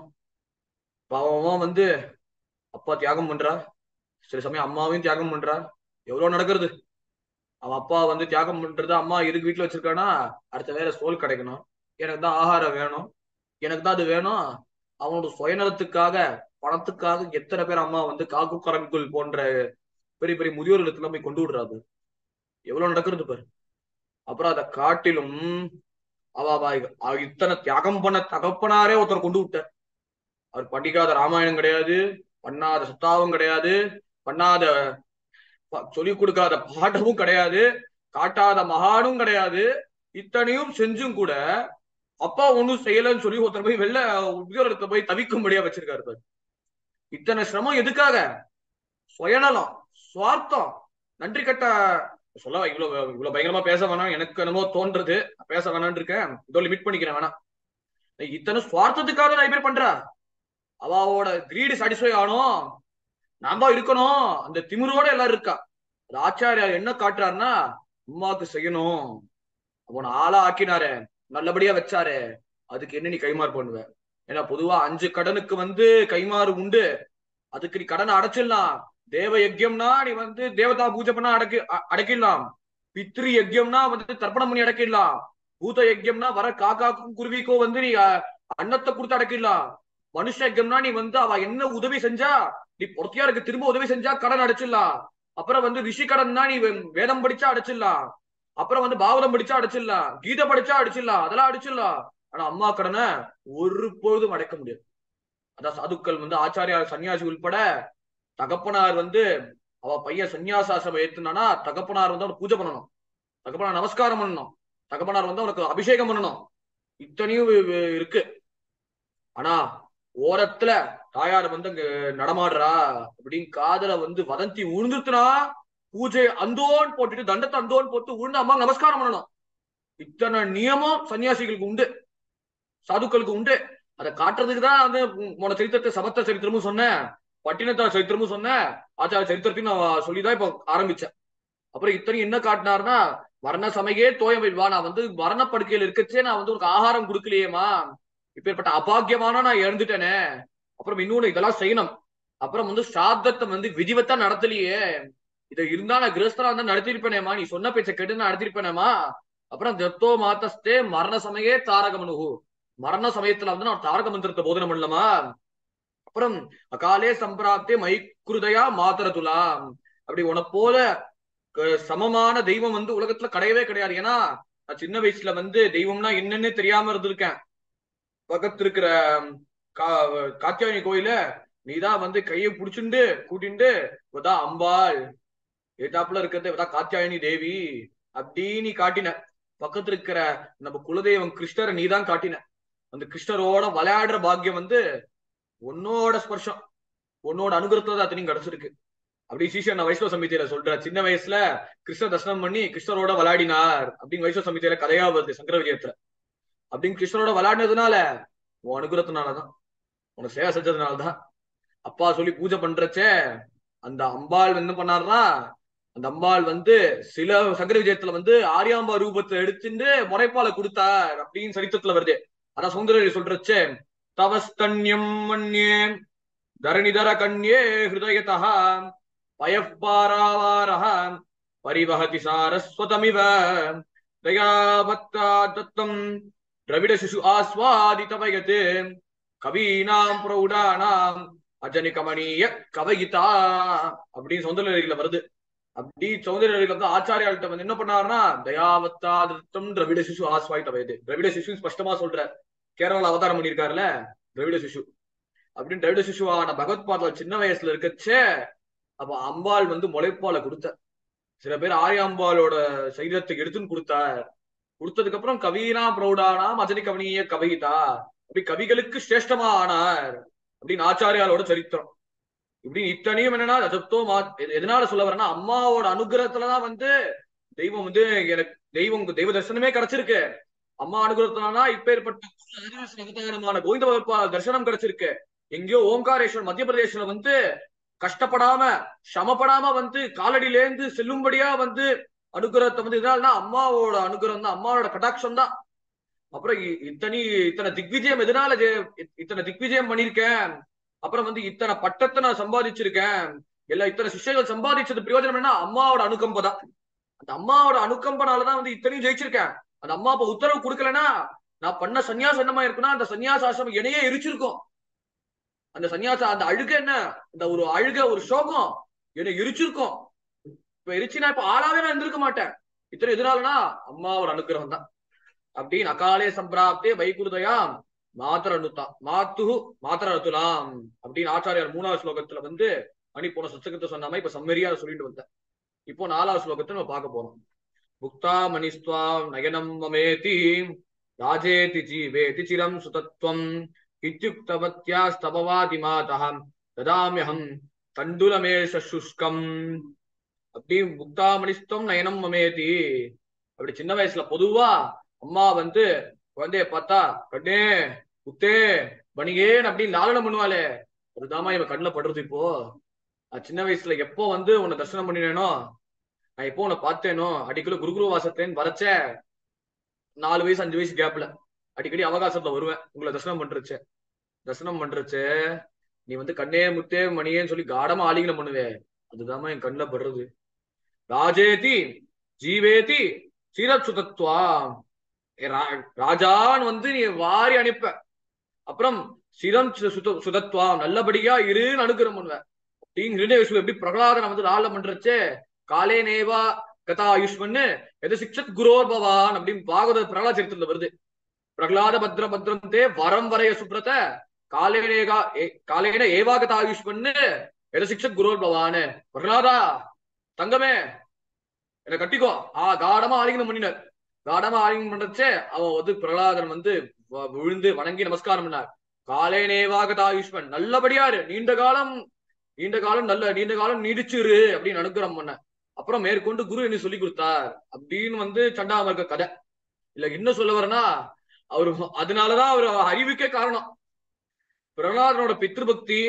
பாவமா வந்து அப்பா தியாகம் பண்றா சில சமயம் அம்மாவையும் தியாகம் பண்றா எவ்வளவு நடக்கிறது அவன் அப்பா வந்து தியாகம் பண்றது அம்மா இருக்கு வீட்டுல வச்சிருக்கானா அடுத்த வேற சோல் கிடைக்கணும் எனக்கு தான் ஆகாரம் வேணும் எனக்கு தான் அது வேணும் அவனோட சுயநலத்துக்காக பணத்துக்காக எத்தனை பேர் அம்மா வந்து காக்கு கரங்குள் போன்ற பெரிய பெரிய முதியோர் இல்லத்துல போய் கொண்டு விடுறாரு எவ்வளவு நடக்கிறது பாரு அப்புறம் அதை காட்டிலும் அவ அவ இத்தனை தியாகம் பண்ண தகப்பனாரே ஒருத்தர் கொண்டு விட்டார் அவர் படிக்காத ராமாயணம் கிடையாது பண்ணாத சுத்தாவும் கிடையாது பண்ணாத சொல்லிக் கொடுக்காத பாட்டமும் கிடையாது காட்டாத மகானும் கிடையாது இத்தனையும் செஞ்சும் கூட அப்பா ஒண்ணும் செய்யலன்னு சொல்லி ஒருத்தர் போய் வெளில உத்தியோகத்தை போய் தவிக்கும்படியா வச்சிருக்காரு பாரு இத்தனை சிரமம் எதுக்காக சுயநலம் சுவார்த்தம் நன்றி கட்ட சொல்ல இவ்வளவு இவ்வளவு பயங்கரமா பேச வேணாம் எனக்கு என்னமோ தோன்றது பேச வேணாம்னு இருக்கேன் இதோ லிமிட் பண்ணிக்கிறேன் வேணாம் இத்தனை சுவார்த்தத்துக்காக நிறைய பேர் பண்றா அவாவோட கிரீடு சாட்டிஸ்ஃபை ஆகணும் நாம இருக்கணும் அந்த திமிரோட எல்லாரும் இருக்கா அது ஆச்சாரியா என்ன காட்டுறாருன்னா அம்மாவுக்கு செய்யணும் அவனை ஆளா ஆக்கினாரு நல்லபடியா வச்சாரு அதுக்கு என்ன நீ கைமாறு பண்ணுவ ஏன்னா பொதுவா அஞ்சு கடனுக்கு வந்து கைமாறு உண்டு அதுக்கு நீ கடனை அடைச்சிடலாம் தேவ யஜ்யம்னா நீ வந்து தேவதா பூஜை பண்ணா அடக்கி அடக்கிடலாம் பித்ரு யஜ்யம்னா வந்து தர்ப்பணம் பண்ணி அடக்கிடலாம் பூத யஜ்யம்னா வர காக்காக்கும் குருவிக்கோ வந்து நீ அன்னத்தை கொடுத்து அடக்கிடலாம் மனுஷ யஜ்யம்னா நீ வந்து அவ என்ன உதவி செஞ்சா நீ பொறுத்தியாருக்கு திரும்ப உதவி செஞ்சா கடன் அடைச்சிடலாம் அப்புறம் வந்து ரிஷி கடன்னா நீ வேதம் படிச்சா அடைச்சிடலாம் அப்புறம் வந்து பாவதம் படிச்சா அடிச்சிடலாம் கீதை படிச்சா அடிச்சிடலாம் அதெல்லாம் அடிச்சிடலாம் ஆனா அம்மா கடனை ஒரு பொழுதும் அடைக்க முடியாது அதான் சாதுக்கள் வந்து ஆச்சாரியார் சன்னியாசி உள்பட தகப்பனார் வந்து அவ பையன் சன்னியாசாசிரமம் ஏத்துனானா தகப்பனார் வந்து அவனுக்கு பூஜை பண்ணணும் தகப்பனார் நமஸ்காரம் பண்ணணும் தகப்பனார் வந்து அவனுக்கு அபிஷேகம் பண்ணணும் இத்தனையும் இருக்கு ஆனா ஓரத்துல தாயார் வந்து அங்க நடமாடுறா அப்படின்னு காதல வந்து வதந்தி உழுந்துட்டுனா பூஜை அந்தோன் போட்டுட்டு தண்டத்தை அந்தோன் போட்டு உழுந்து அம்மா நமஸ்காரம் பண்ணணும் இத்தனை நியமம் சன்னியாசிகளுக்கு உண்டு சாதுக்களுக்கு உண்டு அதை காட்டுறதுக்கு தான் வந்து உன சரித்திரத்தை சமத்த சரித்திரமும் சொன்னேன் பட்டினத்தா சரித்திரமும் சொன்னேன் ஆச்சார சரித்திரத்தையும் நான் சொல்லிதான் இப்ப ஆரம்பிச்சேன் அப்புறம் இத்தனை என்ன காட்டினாருன்னா வர்ண சமையே தோயம் வா நான் வந்து மரண படுக்கையில் இருக்கச்சே நான் வந்து உனக்கு ஆகாரம் கொடுக்கலையேமா இப்பேற்பட்ட அபாகியமான நான் இழந்துட்டேனே அப்புறம் இன்னொன்னு இதெல்லாம் செய்யணும் அப்புறம் வந்து சாத்தத்தை வந்து விதிவத்தா நடத்தலையே இதை இருந்தா நான் கிரஸ்தரா இருந்தா நடத்திருப்பேனேமா நீ சொன்ன பேச்சை கேட்டு நான் நடத்திருப்பேனேமா அப்புறம் தத்தோ மாத்தஸ்தே மரண சமயே தாரகமனுகு மரண சமயத்துல வந்து நான் தாரக மந்திரத்தை போதனை பண்ணலாமா அப்புறம் அகாலே சம்பிராப்தே மைக்குருதையா மாத்தரதுலா அப்படி உன போல சமமான தெய்வம் வந்து உலகத்துல கிடையவே கிடையாது ஏன்னா நான் சின்ன வயசுல வந்து தெய்வம்னா என்னன்னு தெரியாம இருந்திருக்கேன் பக்கத்து இருக்கிற கா காத்தியாயனி கோயில நீதான் வந்து கையை புடிச்சுண்டு கூட்டிண்டு இவதான் அம்பாள் ஏதாப்புல இருக்கிறது இவதான் காத்தியாயனி தேவி அப்படி நீ காட்டின பக்கத்துல இருக்கிற நம்ம குலதெய்வம் கிருஷ்ணரை நீதான் காட்டின அந்த கிருஷ்ணரோட விளையாடுற பாக்கியம் வந்து உன்னோட ஸ்பர்ஷம் உன்னோட அனுகிரகத்துல தான் அத்தனையும் கிடைச்சிருக்கு அப்படி சீஷன் நான் வைஷ்ணவ சமிதியில சொல்ற சின்ன வயசுல கிருஷ்ண தர்சனம் பண்ணி கிருஷ்ணரோட விளையாடினார் அப்படின்னு வைஷ்ணவ சமிதியில கதையா வருது சங்கர விஜயத்துல அப்படின்னு கிருஷ்ணரோட விளையாடினதுனால உன் அனுகிரகத்தினாலதான் உனக்கு சேவை செஞ்சதுனாலதான் அப்பா சொல்லி பூஜை பண்றச்சே அந்த அம்பாள் என்ன பண்ணாருன்னா அந்த அம்பாள் வந்து சில சங்கர விஜயத்துல வந்து ஆரியாம்பா ரூபத்தை எடுத்துட்டு முறைப்பால கொடுத்தார் அப்படின்னு சரித்திரத்துல வருது அதான் சுந்தரரி சொல்றச்சே தவஸ்தன்யம் மன்யே தரணிதர கண்யே ஹிருதயதः பயப்பாராவாரः பரிவஹதி சாரஸ்வதமிவ தயாவத்தா தத்தம் திரவிட சிசு ஆஸ்வாதிதவயத் கவீனாம் பிரௌடானாம் அஜனி கமனீய கவயிதா அப்படின்னு சௌந்தர்யில வருது அப்படி சௌந்தர்யில வந்து ஆச்சாரியாள்கிட்ட வந்து என்ன பண்ணாருன்னா தயாவத்தா தத்தம் திரவிட சிசு ஆஸ்வாதிதவயது திரவிட சிசு ஸ்பஷ்டமா சொல்ற கேரளால அவதாரம் பண்ணியிருக்காருல்ல திரவிட சிசு அப்படின்னு திரவிட சிசுவான பகவத் பாதல சின்ன வயசுல இருக்கச்சே அப்ப அம்பாள் வந்து முளைப்பால கொடுத்த சில பேர் ஆரியாம்பாளோட சைதத்துக்கு எடுத்துன்னு கொடுத்தார் கொடுத்ததுக்கு அப்புறம் கவீனா பிரௌடானா மஜனி கவனிய கவிதா அப்படி கவிகளுக்கு சிரேஷ்டமா ஆனார் அப்படின்னு ஆச்சாரியாலோட சரித்திரம் இப்படி இத்தனையும் என்னன்னா ரஜத்தோ மா எது- எதனால சொல்ல வரேன்னா அம்மாவோட அனுகிரகத்துலதான் வந்து தெய்வம் வந்து எனக்கு தெய்வம் தெய்வ தரிசனமே கிடைச்சிருக்கு அம்மா அனுகிரகத்துலனா இப்பேற்பட்ட ஆதிவாசி அவதாரமான கோவிந்த பகவத்பா தரிசனம் கிடைச்சிருக்கு எங்கேயோ ஓம்காரேஸ்வர் மத்திய பிரதேசல வந்து கஷ்டப்படாம சமப்படாம வந்து காலடியிலேந்து செல்லும்படியா வந்து அனுகிரகத்தை வந்து இதனால்தான் அம்மாவோட அனுகிரகம் தான் அம்மாவோட கடாட்சம் தான் அப்புறம் இ- இத்தனை இத்தனை திக்விஜயம் எதனால ஜெய- இ- இத்தனை திக்விஜயம் பண்ணிருக்கேன் அப்புறம் வந்து இத்தனை பட்டத்தை நான் சம்பாதிச்சிருக்கேன் எல்லா இத்தனை சிஷ்யர்கள் சம்பாதிச்சது பிரயோஜனம் என்ன அம்மாவோட அனுகம்ப தான் அந்த அம்மாவோட அனுகம்பனாலதான் வந்து இத்தனையும் ஜெயிச்சிருக்கேன் அந்த அம்மா அப்ப உத்தரவு கொடுக்கலன்னா நான் பண்ண சன்னியாசம் என்னமா இருக்குன்னா அந்த சன்னியாச ஆசிரமம் என்னையே எரிச்சிருக்கும் அந்த சன்னியாச அந்த அழுக என்ன இந்த ஒரு அழுக ஒரு சோகம் என்னை எரிச்சிருக்கும் இப்ப எரிச்சு நான் இப்ப ஆளாவே நான் இருந்திருக்க மாட்டேன் இத்தனை எதனாலனா அம்மாவோட அனுகிரகம் தான் அப்படின்னு அகாலே சம்பிராப்தே வைகுருதயாம் மாத்திர அனுத்தா மாத்து மாத்திர அனுத்துலாம் அப்படின்னு ஆச்சாரியார் மூணாவது ஸ்லோகத்துல வந்து அணி போன சச்சகத்தை சொன்னாம இப்ப சம்மரியா சொல்லிட்டு வந்தேன் இப்போ நாலாவது ஸ்லோகத்தை நம்ம பார்க்க போறோம் முக்தா மணிஸ்துவாம் நயனம் மமேதி ராஜேதி ஜீவேதி சிரம் சுதத்வம் இத்யுக்தவத்யாஸ்தபவாதி மாதா ததாமியகம் தண்டுலமேஷ சுஷ்கம் அப்படி முக்தாமணிஸ்தம் நயனம் மமேதி அப்படி சின்ன வயசுல பொதுவா அம்மா வந்து குழந்தைய பார்த்தா கண்ணே முத்தே பணிகேன் அப்படின்னு லாலனம் பண்ணுவாளே அதுதாம்மா இவன் கண்ணுல படுறது இப்போ நான் சின்ன வயசுல எப்போ வந்து உன்னை தரிசனம் பண்ணினேனோ நான் எப்போ உன்னை பார்த்தேனோ அடிக்கடி குருகுரு வாசத்தேன்னு வரச்ச நாலு வயசு அஞ்சு வயசு கேப்ல அடிக்கடி அவகாசத்துல வருவேன் உங்களை தரிசனம் பண்றச்சே தரிசனம் பண்றச்சே நீ வந்து கண்ணே முத்தே மணியேன்னு சொல்லி காடமா ஆலிங்கனம் பண்ணுவே அதுதாம்மா என் கண்ணுல படுறது ராஜேதி ஜீவேதி சீரச்சுதத்வா ராஜான்னு வந்து நீ வாரி அனுப்ப அப்புறம் சிரம் சு- சுத சுதத்வா நல்லபடியா இருன்னு அனுகிரம் பண்ணுவ அப்படின்னு ஹிருதயசு எப்படி பிரகலாதனை வந்து லால பண்றச்சே காலே நேவா கதா ஆயுஷ்மன்னு எது சிக்ஷத் குரோர் பவான் அப்படின்னு பாகவத பிரகலாத சரித்திரத்துல வருது பிரகலாத பத்ர பத்ரம் தே வரம் வரைய சுப்ரத காலேனேகா ஏ- காலேன ஏவா கதா ஆயுஷ்மன்னு எது சிக்ஷத் குரோர் பவான் பிரகலாதா தங்கமே என்ன கட்டிக்கோ ஆ காடமா ஆலிங்கனம் பண்ணினார் காடமா ஆலிங்கனம் பண்றச்சே அவன் வந்து பிரகலாதன் வந்து வ- விழுந்து வணங்கி நமஸ்காரம் பண்ணார் காலே நேவாகதா ஆயுஷ்மன் நல்லபடியா இரு நீண்ட காலம் நீண்ட காலம் நல்ல நீண்ட காலம் நீடிச்சிரு அப்படின்னு அனுகிரகம் பண்ண அப்புறம் மேற்கொண்டு குரு என்ன சொல்லி கொடுத்தார் அப்படின்னு வந்து சண்டாமர்க்க கதை இல்ல என்ன சொல்ல வரேன்னா அவரு அதனாலதான் அவர் அறிவுக்கே காரணம் பிரகலாதனோட பித்ருபக்தி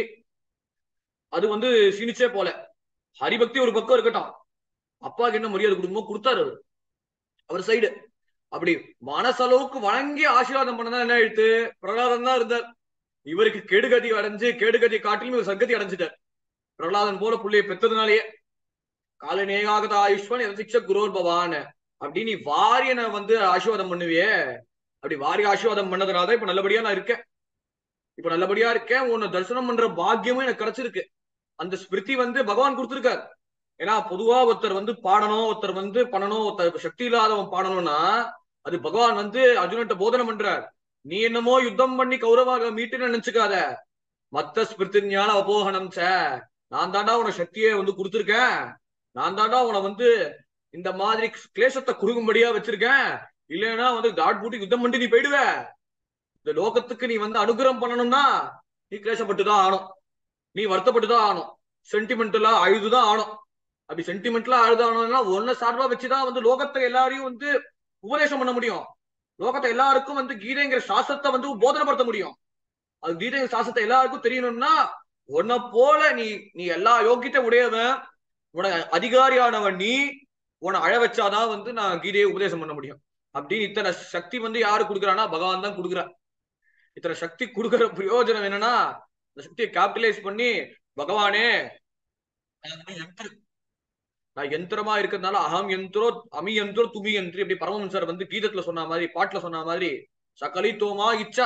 அது வந்து சீனிச்சே போல ஹரிபக்தி ஒரு பக்கம் இருக்கட்டும் அப்பாவுக்கு என்ன மரியாதை கொடுக்குமோ கொடுத்தாரு அவரு அவர் சைடு அப்படி மனசளவுக்கு வணங்கி ஆசீர்வாதம் பண்ணதான் என்ன ஆயிடுத்து பிரகலாதன் தான் இருந்தார் இவருக்கு கெடுகதி அடைஞ்சு கெடுகதி காட்டிலும் இவர் சர்க்கதி அடைஞ்சிட்டார் பிரகலாதன் போல புள்ளைய பெற்றதுனாலேயே கால நேகாகத ஆயுஷ்வன் என் சிக்ஷ குரோர் பவான் அப்படி நீ வாரியனை வந்து ஆசீர்வாதம் பண்ணுவியே அப்படி வாரிய ஆசீர்வாதம் பண்ணதுனாலதான் இப்ப நல்லபடியா நான் இருக்கேன் இப்ப நல்லபடியா இருக்கேன் உன்னை தரிசனம் பண்ற பாக்கியமும் எனக்கு கிடைச்சிருக்கு அந்த ஸ்மிருதி வந்து பகவான் கொடுத்திருக்கார் ஏன்னா பொதுவா ஒருத்தர் வந்து பாடணும் ஒருத்தர் வந்து பண்ணணும் ஒருத்தர் சக்தி இல்லாதவன் பாடணும்னா அது பகவான் வந்து அர்ஜுனன்ட்ட போதனை பண்றார் நீ என்னமோ யுத்தம் பண்ணி கௌரவாக மீட்டுன்னு நினைச்சுக்காத மத்த ஸ்மிருதி ஞான அபோகனம் ச நான் தாண்டா உனக்கு சக்தியை வந்து கொடுத்துருக்கேன் நான் தாண்டா உன வந்து இந்த மாதிரி கிளேசத்தை குறுகும்படியா வச்சிருக்கேன் இல்லைன்னா வந்து காட் பூட்டி யுத்தம் பண்ணி நீ போயிடுவ இந்த லோகத்துக்கு நீ வந்து அனுகிரகம் பண்ணணும்னா நீ கிளேசப்பட்டுதான் ஆகணும் நீ வருத்தப்பட்டுதான் ஆகணும் சென்டிமெண்டலா அழுதுதான் ஆகணும் அப்படி சென்டிமெண்ட்லா அழுதானோம்னா ஒன்ன சார்பா வச்சுதான் வந்து லோகத்தை எல்லாரையும் வந்து உபதேசம் பண்ண முடியும் லோகத்தை எல்லாருக்கும் வந்து கீதைங்கிற சாஸ்திரத்தை வந்து போதனைப்படுத்த முடியும் அது கீதைங்கிற சாஸ்திரத்தை எல்லாருக்கும் தெரியணும்னா உன்னை போல நீ நீ எல்லா யோக்கியத்தை உடையவன் உனக்கு அதிகாரியானவன் நீ உன்னை அழ வச்சாதான் வந்து நான் கீதையை உபதேசம் பண்ண முடியும் அப்படின்னு இத்தனை சக்தி வந்து யாரு கொடுக்குறான்னா பகவான் தான் கொடுக்குறான் இத்தனை சக்தி கொடுக்கிற பிரயோஜனம் என்னன்னா இந்த சக்தியை கேபிட்டலைஸ் பண்ணி பகவானே நான் வந்து யந்திர- நான் யந்திரமா இருக்கிறதுனால அகம் யந்திரோ அமி யந்திரோ துமி யந்திரி இப்படி பரமஹம்சர் வந்து கீதத்துல சொன்ன மாதிரி பாட்டுல சொன்ன மாதிரி சகலித்தோமா இச்சா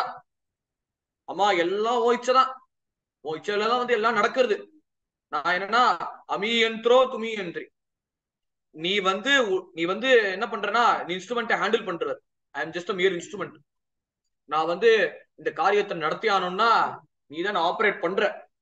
அம்மா எல்லாம் ஓ இச்சைதான் ஓ இச்சையில தான் வந்து எல்லாம் நடக்கிறது நான் என்னன்னா அமி யந்திரோ துமி யந்திரி நீ வந்து உ- நீ வந்து என்ன பண்றனா நீ இன்ஸ்ட்ருமெண்ட்டை ஹேண்டில் பண்ற I am just mere instrument நான் வந்து இந்த காரியத்தை நடத்தி ஆனோம்னா நீ தான் ஆப்ரேட் பண்ற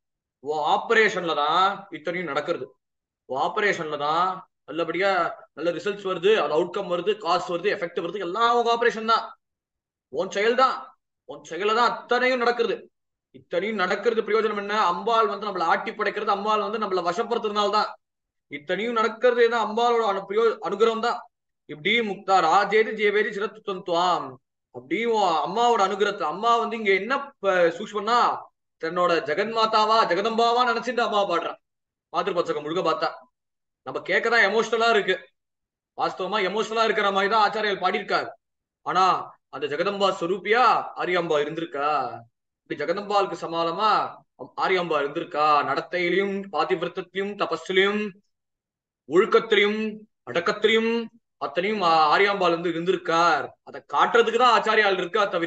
உன் ஆபரேஷன்ல தான் இத்தனையும் நடக்கிறது உன் ஆபரேஷன்ல தான் நல்லபடியா நல்ல ரிசல்ட்ஸ் வருது அது அவுட்கம் வருது காசு வருது எஃபெக்ட் வருது எல்லாம் உங்க ஆபரேஷன் தான் உன் செயல் தான் உன் செயல தான் அத்தனையும் நடக்கிறது இத்தனையும் நடக்கிறது பிரயோஜனம் என்ன அம்பாள் வந்து நம்மள ஆட்டி படைக்கிறது அம்பாள் வந்து நம்மள வசப்படுத்துறதுனால தான் இத்தனையும் நடக்கிறது என்ன அம்பாளோட அனு பிரயோ அனுகிரகம் தான் இப்படி முக்தா ராஜேதி ஜேவேதி சிரத்துவம் அப்படி உன் அம்மாவோட அனுகிரகத்தை அம்மா வந்து இங்க என்ன சூக்ஷ்மன்னா தன்னோட ஜெகன்மாதாவா ஜெகதம்பாவா நினைச்சிட்டு அம்மா பாடுறான் மாத்திரு பச்சகம் முழுக்க பார்த்தா நம்ம கேட்கதான் எமோஷனலா இருக்கு வாஸ்தவமா எமோஷனலா இருக்கிற மாதிரி தான் ஆச்சாரியர் பாடியிருக்காரு ஆனா அந்த ஜெகதம்பா ஸ்வரூபியா ஆரியாம்பா இருந்திருக்கா இப்படி ஜெகதம்பாளுக்கு சமாளமா ஆரியாம்பா இருந்திருக்கா நடத்தையிலையும் பாதிவிரத்தத்திலையும் தபஸ்லையும் ஒழுக்கத்திலையும் அடக்கத்திலையும் அத்தனையும் ஆ- ஆரியாம்பாள் வந்து இருந்திருக்கார் அதை காட்டுறதுக்கு தான் ஆச்சாரியால் இருக்கா தவிர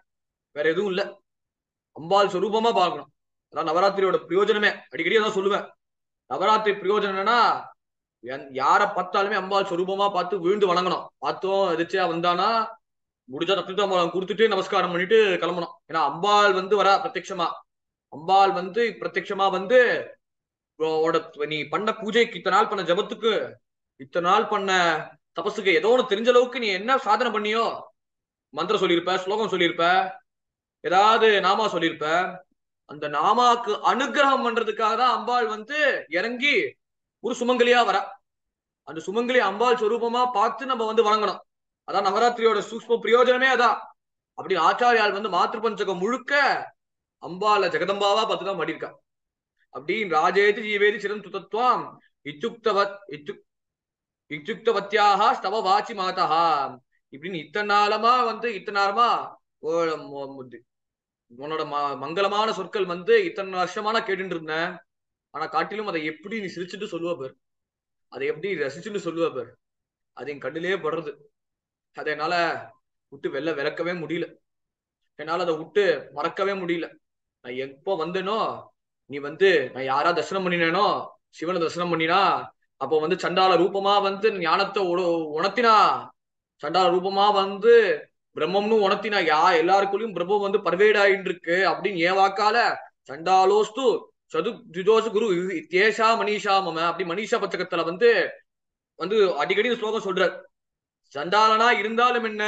வேற எதுவும் இல்ல அம்பாள் சொரூபமா பார்க்கணும் அதான் நவராத்திரியோட பிரயோஜனமே அடிக்கடி அதான் சொல்லுவேன் நவராத்திரி பிரயோஜனம் என்னன்னா என்- யார பார்த்தாலுமே அம்பாள் சொரூபமா பார்த்து விழுந்து வணங்கணும் பார்த்தோம் எதிர்ச்சியா வந்தானா முடிஞ்சா தத்துவம் கொடுத்துட்டு நமஸ்காரம் பண்ணிட்டு கிளம்பணும் ஏன்னா அம்பாள் வந்து வரா பிரத்யட்சமா அம்பாள் வந்து பிரத்யட்சமா வந்து உன்னோட நீ பண்ண பூஜைக்கு இத்தனை நாள் பண்ண ஜபத்துக்கு இத்தனை நாள் பண்ண தபஸுக்கு ஏதோ ஒண்ணு தெரிஞ்ச அளவுக்கு நீ என்ன சாதனை பண்ணியோ மந்திரம் சொல்லியிருப்ப ஸ்லோகம் சொல்லியிருப்ப ஏதாவது நாமா சொல்லியிருப்ப அந்த நாமாக்கு அனுகிரகம் பண்றதுக்காக தான் அம்பாள் வந்து இறங்கி ஒரு சுமங்கலியா வரா அந்த சுமங்கலி அம்பாள் சொரூபமா பார்த்து நம்ம வந்து வணங்கணும் அதான் நவராத்திரியோட சூக்ஷ்ம பிரயோஜனமே அதான் அப்படி ஆச்சாரியால் வந்து மாத்திரு பஞ்சகம் முழுக்க அம்பால ஜெகதம்பாவா பார்த்து தான் பண்ணியிருக்கா அப்படி ராஜேதி ஜீவேதி சிரம் துதத்வாம் இத்துக்தவத் இத்து இத்துக்தவத்யாக ஸ்தவ வாச்சி மாதா இப்படின்னு இத்தனை நாளமா வந்து இத்தனை நாளமா ஓ- மொ- மு- உன்னோட ம- மங்களமான சொற்கள் வந்து இத்தனை வருஷமா நான் கேட்டுட்டு இருந்தேன் ஆனா காட்டிலும் அதை எப்படி நீ சிரிச்சுட்டு சொல்லுவ பார் அதை எப்படி ரசிச்சுட்டு சொல்லுவ பார் அது என் கண்ணிலே படுறது அதை என்னால விட்டு வெளில விளக்கவே முடியல என்னால அதை விட்டு மறக்கவே முடியல நான் எப்போ வந்தேனோ நீ வந்து நான் யாரா தரிசனம் பண்ணினேனோ சிவனை தரிசனம் பண்ணினா அப்போ வந்து சண்டால ரூபமா வந்து ஞானத்தை உண- உணர்த்தினா சண்டால ரூபமா வந்து பிரம்மம்னு உணர்த்தினா யா எல்லாருக்குள்ளயும் பிரம்மம் வந்து பர்வேடாயின்னு இருக்கு அப்படின்னு ஏன் வாக்கால சண்டாலோஸ்து சது திஜோசு குரு தேஷா மனிஷா மம அப்படி மனிஷா பச்சகத்துல வந்து வந்து அடிக்கடி இந்த ஸ்லோகம் சொல்றார் சண்டாலனா இருந்தாலும் என்ன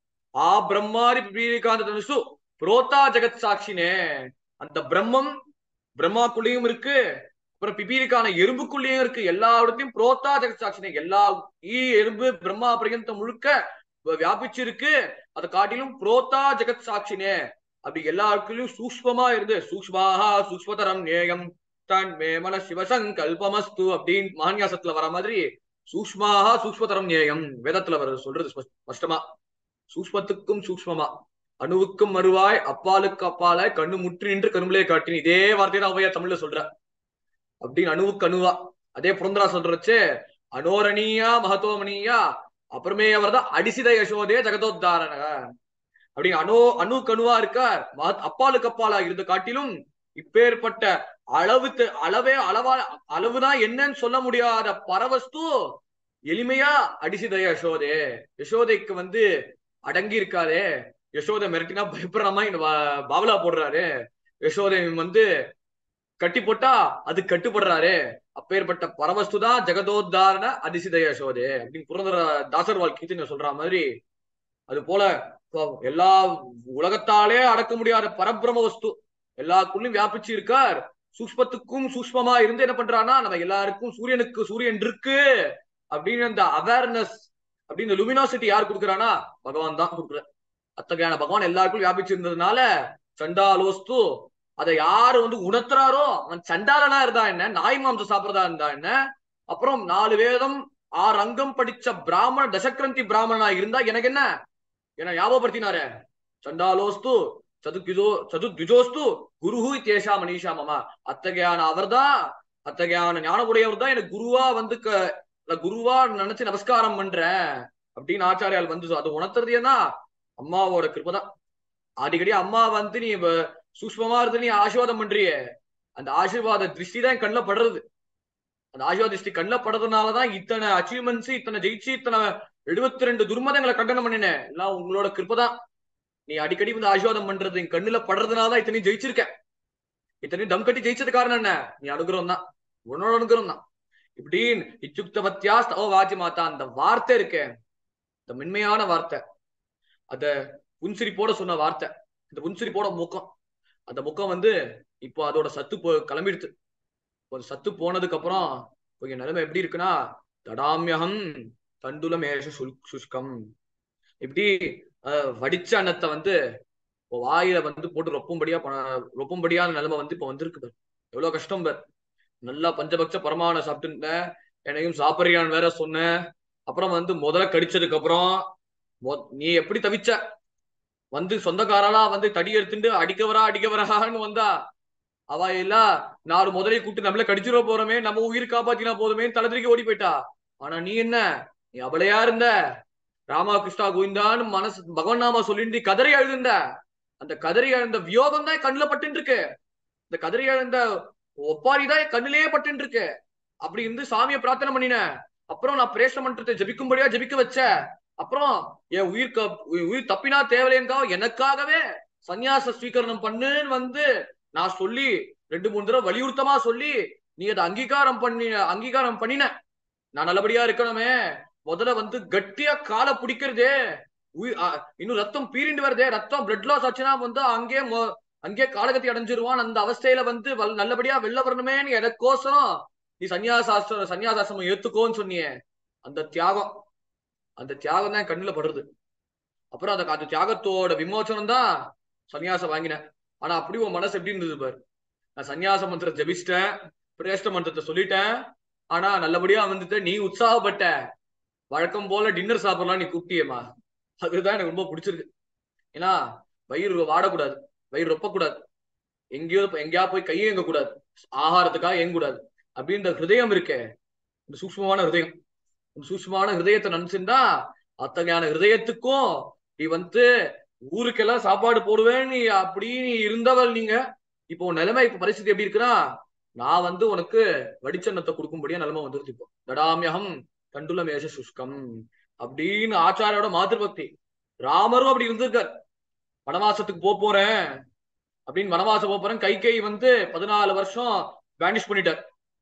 ஆ பிரம்மாரி பிபீலிகாந்த தனுசு புரோதா ஜெகத் சாட்சினே அந்த பிரம்மம் பிரம்மாக்குள்ளேயும் இருக்கு அப்புறம் பிபீலிக்கான எறும்புக்குள்ளேயும் இருக்கு எல்லா இடத்தையும் புரோத்தா ஜெகத் சாட்சினே எல்லா ஈ எறும்பு பிரம்மா பரியந்தம் முழுக்க வியாபிச்சு இருக்கு அதை காட்டிலும் புரோத்தா ஜெகத் சாட்சினே அப்படி எல்லா இடத்துலயும் சூக்ஷ்மமா இருந்து சூக்ஷ்மாக சூக்ஷ்மதரம் நேயம் தன் மேமன சிவசங்கல்பமஸ்து அப்படின்னு மகான்யாசத்துல வர மாதிரி சூக்ஷ்மாக சூக்ஷ்மதரம் நேயம் வேதத்துல வர சொல்றது ஸ்பஷ்ட- ஸ்பஷ்டமா சூக்ஷ்மத்துக்கும் சூக்ஷ்மமா அணுவுக்கும் மறுவாய் அப்பாலுக்கு அப்பாலாய் கண்ணு முற்றி நின்று கரும்புலே காட்டின இதே வார்த்தையை தான் ஔவையார் தமிழ்ல சொல்ற அப்படின்னு அணுவுக்கு அணுவா அதே புரந்தரா சொல்றச்சு அனோரணீயா மகத்தோமணியா அப்புறமே அவர் தான் அடிசித யசோதே ஜெகதோத்தாரண அப்படின்னு அணு அணுக்கு அணுவா இருக்கார் மகத் அப்பாலுக்கு அப்பாலா இருந்த காட்டிலும் இப்பேற்பட்ட அளவு தெ- அளவே அளவா அளவுதான் என்னன்னு சொல்ல முடியாத பரவஸ்து எளிமையா அடிசித யசோதே யசோதைக்கு வந்து அடங்கி இருக்காதே யசோதை மிரட்டினா பயப்படுற மாதிரி இந்த பா- பாவலா போடுறாரு யசோதை வந்து கட்டி போட்டா அது கட்டுப்படுறாரு அப்பேற்பட்ட பரவஸ்து தான் ஜெகதோத்தாரண அதிசித யசோதே அப்படின்னு புரந்தர தாசர் வாழ்க்கை சொல்ற மாதிரி அது போல இப்போ எல்லா உலகத்தாலே அடக்க முடியாத பரபிரம வஸ்து எல்லாருக்குள்ளும் வியாபிச்சு இருக்கார் சூக்ஷ்மத்துக்கும் சூக்ஷ்மமா இருந்து என்ன பண்றான்னா நம்ம எல்லாருக்கும் சூரியனுக்கு சூரியன் இருக்கு அப்படின்னு அந்த அவேர்னஸ் அப்படின்னு லுமினாசிட்டி யார் கொடுக்குறானா பகவான் தான் கொடுக்குற அத்தகையான பகவான் எல்லாருக்கும் வியாபிச்சு இருந்ததுனால சண்டாலோஸ்து அதை யாரு வந்து உணர்த்துறாரோ அவன் சண்டாலனா இருந்தா என்ன நாய் மாம்சம் சாப்பிடுறதா இருந்தா என்ன அப்புறம் நாலு வேதம் ஆறு அங்கம் படிச்ச பிராமண தசக்கிரந்தி பிராமணனா இருந்தா எனக்கு என்ன என்ன ஞாபகப்படுத்தினாரு சண்டாலோஸ்து சதுத்விஜோ சதுத்விஜோஸ்து குருஹு இத்தேஷா மனிஷா மம அத்தகையான அவர்தான் அத்தகையான ஞானமுடையவர் தான் எனக்கு குருவா வந்து க- நான் குருவா நினைச்சு நமஸ்காரம் பண்றேன் அப்படின்னு ஆச்சாரியால் வந்து அது உணர்த்துறது ஏன்னா அம்மாவோட கிருபை தான் அடிக்கடி அம்மா வந்து நீ வ- சூக்ஷ்மமா இருந்து நீ ஆசீர்வாதம் பண்றியே அந்த ஆசீர்வாத திருஷ்டி தான் என் கண்ணுல படுறது அந்த ஆசீர்வாத திருஷ்டி கண்ணுல படுறதுனாலதான் இத்தனை அச்சீவ்மெண்ட்ஸ் இத்தனை ஜெயிச்சு இத்தனை எழுபத்தி ரெண்டு துர்மதங்களை கண்டனம் பண்ணினேன் எல்லாம் உங்களோட கிருபை தான் நீ அடிக்கடி வந்து ஆசீர்வாதம் பண்றது என் கண்ணுல படுறதுனாலதான் இத்தனையும் ஜெயிச்சிருக்க இத்தனையும் தம் கட்டி ஜெயிச்சது காரணம் என்ன நீ அனுகிரகம் தான் உன்னோட அனுகிரகம் தான் இப்படின்னு இச்சுக்தவத்தியா ஸ்தவ வாச்சி மாத்தா அந்த வார்த்தை இருக்கே இந்த மென்மையான வார்த்தை அத புன்சிரிப்போட சொன்ன வார்த்தை இந்த புன்சிரிப்போட முகம் அந்த முகம் வந்து இப்போ அதோட சத்து போ கிளம்பிடுது ஒரு சத்து போனதுக்கு அப்புறம் கொஞ்சம் நிலைமை எப்படி இருக்குன்னா தடாமியகம் தண்டுலம் ஏஷ சுல்- சுஷ்கம் இப்படி அஹ், வடிச்ச அன்னத்தை வந்து இப்போ வாயில வந்து போட்டு ரொப்பும்படியா ப- ரொப்பும்படியான நிலைமை வந்து இப்போ வந்திருக்கு பாரு. எவ்வளவு கஷ்டம் பார் நல்லா பஞ்சபக்ஷ பரமான சாப்பிட்டுட்டேன் என்னையும் சாப்பிட்றியான்னு வேற சொன்னேன் அப்புறம் வந்து முதல்ல கடிச்சதுக்கு அப்புறம் மொ- நீ எப்படி தவிச்ச வந்து சொந்தக்காரலா வந்து தடி எடுத்துட்டு அடிக்கவரா அடிக்கவரான்னு வந்தா அவ எல்லாம் நாலு முதலை கூட்டு நம்மள கடிச்சிட போறோமே நம்ம உயிர் காப்பாத்தினா போதுமே தலை திருக்கி ஓடி போயிட்டா ஆனா நீ என்ன நீ அவளையா இருந்த ராமா கிருஷ்ணா கோவிந்தான்னு மனசு பகவன் நாமா சொல்லிட்டு கதறி அழுதுந்த அந்த கதறி அழுந்த வியோகம் தான் கண்ணுல பட்டுன்னு இருக்கு இந்த கதறி அழுந்த ஒப்பாரி தான் என் கண்ணிலேயே பட்டுன்னு இருக்கு அப்படி இருந்து சாமியை பிரார்த்தனை பண்ணினேன் அப்புறம் நான் பிரேஷ மன்றத்தை ஜபிக்கும்படியா ஜபிக்க வச்ச அப்புறம் என் உயிர் க- உயிர் தப்பினா தேவையில்லைங்கா எனக்காகவே சந்நியாச ஸ்வீகரணம் பண்ணுன்னு வந்து நான் சொல்லி ரெண்டு மூணு தடவை வலியுறுத்தமா சொல்லி நீ அதை அங்கீகாரம் பண்ணி அங்கீகாரம் பண்ணின நான் நல்லபடியா இருக்கணுமே முதல்ல வந்து கட்டியா காலை பிடிக்கிறதே உயிர் அ, இன்னும் ரத்தம் பீரிண்டு வருதே ரத்தம் பிளட் லாஸ் ஆச்சுன்னா வந்து அங்கே மொ- அங்கே காலகத்தி அடைஞ்சிருவான் அந்த அவஸ்தையில வந்து வல்- நல்லபடியா வெளில வரணுமே நீ எதற்கோசரம் நீ சன்னியாசாஸ்திர சன்னியாசாசிரமம் ஏத்துக்கோன்னு சொன்னியே அந்த தியாகம் அந்த தியாகம் தான் என் கண்ணுல படுறது அப்புறம் அந்த அந்த தியாகத்தோட விமோசனம் தான் சன்னியாசம் வாங்கினேன் ஆனா அப்படி உன் மனசு எப்படி இருந்தது பாரு நான் சன்னியாச மந்திரத்தை ஜபிச்சிட்டேன் பிரேஷ்ட மந்திரத்தை சொல்லிட்டேன் ஆனா நல்லபடியா வந்துட்டு நீ உற்சாகப்பட்ட வழக்கம் போல டின்னர் சாப்பிடலாம் நீ கூப்பிட்டியேம்மா அதுதான் எனக்கு ரொம்ப பிடிச்சிருக்கு ஏன்னா வயிறு வாடக்கூடாது வயிறு ரொப்பக்கூடாது எங்கேயோ எங்கேயா போய் கையை எங்க கூடாது ஆகாரத்துக்காக எங்க கூடாது அப்படின்ற ஹிருதயம் இருக்கே இந்த சூக்ஷ்மமான ஹிருதயம் இந்த சூக்ஷ்மமான ஹிருதயத்தை நினைச்சிருந்தா அத்தகையான ஹிருதயத்துக்கும் நீ வந்து ஊருக்கெல்லாம் சாப்பாடு போடுவேன் நீ அப்படி நீ இருந்தவள் நீங்க இப்போ உன் நிலைமை இப்ப பரிస్థితి எப்படி இருக்குன்னா நான் வந்து உனக்கு வடிச்சன்னத்தை கொடுக்கும்படியா நிலைமை வந்துருச்சு இப்போ தடாமியகம் கண்டுல மேஷ சுஷ்கம் அப்படின்னு ஆச்சாரியோட மாத்திருபக்தி ராமரும் அப்படி இருந்திருக்கார் வனவாசத்துக்கு போப் போறேன் அப்படின்னு வனவாசம் போப் போறேன் கை கை வந்து பதினாலு வருஷம் பேனிஷ் பண்ணிட்டார்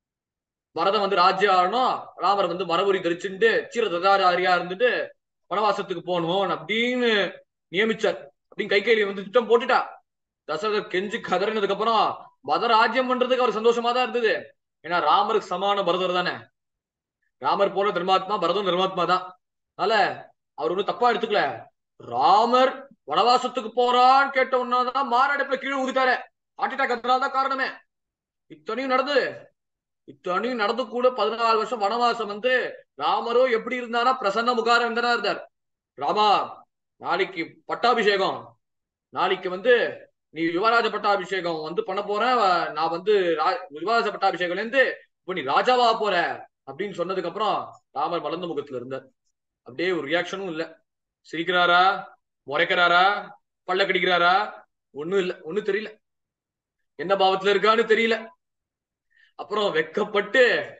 பரதம் வந்து ராஜ்யம் ஆளணும் ராமர் வந்து மரபுரி தரிச்சுட்டு சீரதாரியா இருந்துட்டு வனவாசத்துக்கு போகணும் அப்படின்னு நியமிச்சார் அப்படின்னு கை கையில வந்து திட்டம் போட்டுட்டா தசரதர் கெஞ்சி கதறினதுக்கு அப்புறம் மத ராஜ்யம் பண்றதுக்கு அவர் சந்தோஷமா தான் இருந்தது ஏன்னா ராமருக்கு சமான பரதர் தானே ராமர் போல தர்மாத்மா பரதம் தர்மாத்மா தான் அதனால அவர் ஒன்றும் தப்பா எடுத்துக்கல ராமர் வனவாசத்துக்கு போறான்னு கேட்ட உடனேதான் மாரடைப்புல கீழே ஊதிட்டாரு ஹார்ட் அட்டாக் அதனாலதான் காரணமே இத்தனையும் நடந்தது இத்தனையும் நடந்து கூட பதினாலு வருஷம் வனவாசம் வந்து ராமரோ எப்படி இருந்தாரா பிரசன்ன முகாரம் இருந்தாரா இருந்தார் ராமா நாளைக்கு பட்டாபிஷேகம் நாளைக்கு வந்து நீ யுவராஜ பட்டாபிஷேகம் வந்து பண்ண போறேன் வ- நான் வந்து ரா- யுவராஜ பட்டாபிஷேகம்ல இருந்து இப்போ நீ ராஜாவா போற அப்படின்னு சொன்னதுக்கு அப்புறம் ராமர் மலர்ந்த முகத்துல இருந்தார் அப்படியே ஒரு ரியாக்ஷனும் இல்ல சிரிக்கிறாரா முறைக்கிறாரா பல்ல கடிக்கிறாரா ஒண்ணும் இல்ல ஒண்ணும் தெரியல என்ன பாவத்துல இருக்கான்னு தெரியல அப்புறம் வெக்கப்பட்டு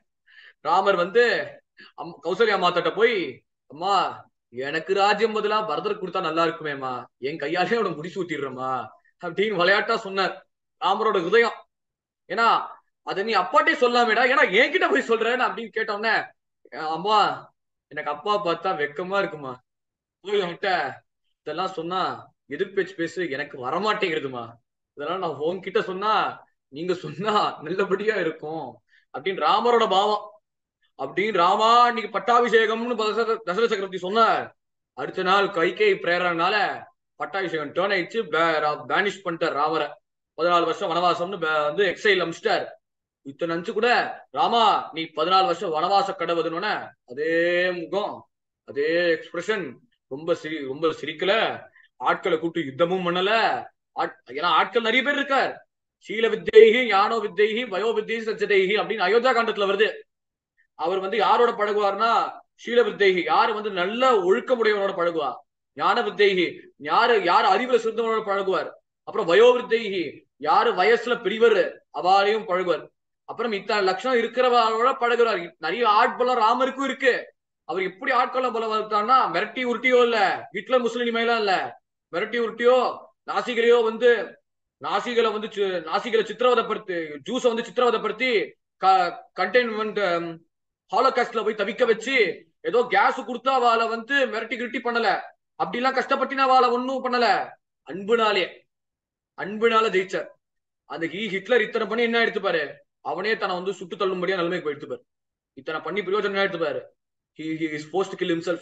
ராமர் வந்து அம் கௌசல்யா மாத்தாட்ட போய் அம்மா எனக்கு ராஜ்யம் பதிலா பரதர் கொடுத்தா நல்லா இருக்குமேம்மா என் கையாலே அவனை முடிச்சு ஊத்திடுறேம்மா அப்படின்னு விளையாட்டா சொன்னார் ராமரோட ஹிருதயம் ஏன்னா அதை நீ அப்பாட்டே சொல்லாமேடா ஏன்னா என்கிட்ட போய் சொல்றேன்னு அப்படின்னு கேட்டோன்னே "அஹ் அம்மா எனக்கு அப்பா பார்த்தா வெக்கமா இருக்குமா போய் அவன்கிட்ட இதெல்லாம் சொன்னா எதிர்பேச்சு பேசு எனக்கு வரமாட்டேங்கிறதுமா இதெல்லாம் நான் உன்கிட்ட சொன்னா நீங்க சொன்னா நல்லபடியா இருக்கும் அப்படின்னு ராமரோட பாவம் அப்படின்னு ராமா இன்னைக்கு பட்டாபிஷேகம்னு தசரத தசரத சக்கரவர்த்தி சொன்னார் அடுத்த நாள் கைகை பிரேரனால பட்டாபிஷேகம் டேர்ன் ஆயிடுச்சு பேனிஷ் பண்ணிட்டார் ராமரை பதினாலு வருஷம் வனவாசம்னு பே- வந்து எக்ஸைல் அமிச்சிட்டார் இத்தனை நினைச்சு கூட ராமா நீ பதினாலு வருஷம் வனவாச கடவுதுன்னு அதே முகம் அதே எக்ஸ்பிரஷன் ரொம்ப சிரி ரொம்ப சிரிக்கல ஆட்களை கூப்பிட்டு யுத்தமும் பண்ணல ஆட்- ஏன்னா ஆட்கள் நிறைய பேர் இருக்கார் சீல வித்யைகி ஞானோ வித்யைகி வயோ வித்யை சச்சதைகி அப்படின்னு அயோத்தியா காண்டத்துல வருது அவர் வந்து யாரோட பழகுவார்னா சீல வித்யைகி யாரு வந்து நல்ல ஒழுக்கமுடையவனோட பழகுவா ஞான வித்யைகி யாரு யார் அறிவுல சிறந்தவனோட பழகுவார் அப்புறம் வயோ வித்யைகி யாரு வயசுல பெரியவர் அவாலையும் பழகுவார் அப்புறம் இத்தனை லட்சம் இருக்கிறவரோட பழகுறார் நிறைய ஆட்பலம் ராமருக்கும் இருக்கு அவர் எப்படி ஆட்கள பலம் வளர்த்தான்னா மிரட்டி உருட்டியோ இல்ல ஹிட்லர் முஸ்லிம் எல்லாம் இல்ல மிரட்டி உருட்டியோ நாசிகரையோ வந்து நாசிகளை வந்து சி- நாசிகளை சித்திரவதைப்படுத்தி ஜூஸ வந்து சித்திரவதைப்படுத்தி கண்டெய்ன்மெண்ட் ஹாலோகாஸ்ட்ல போய் தவிக்க வச்சு ஏதோ கேஸ் கொடுத்தா அவளை வந்து மிரட்டி கிரட்டி பண்ணல அப்படிலாம் கஷ்டப்பட்டினா அவளை ஒண்ணும் பண்ணல அன்புனாலே அன்புனால ஜெயிச்சார் அந்த ஹி- ஹிட்லர் இத்தனை பண்ணி என்ன எடுத்துப்பாரு அவனே தன்னை வந்து சுட்டு தள்ளும்படியா நிலைமைக்கு எடுத்துப்பாரு இத்தனை பண்ணி பிரயோஜனம் என்ன எடுத்துப்பாரு he he is forced to kill himself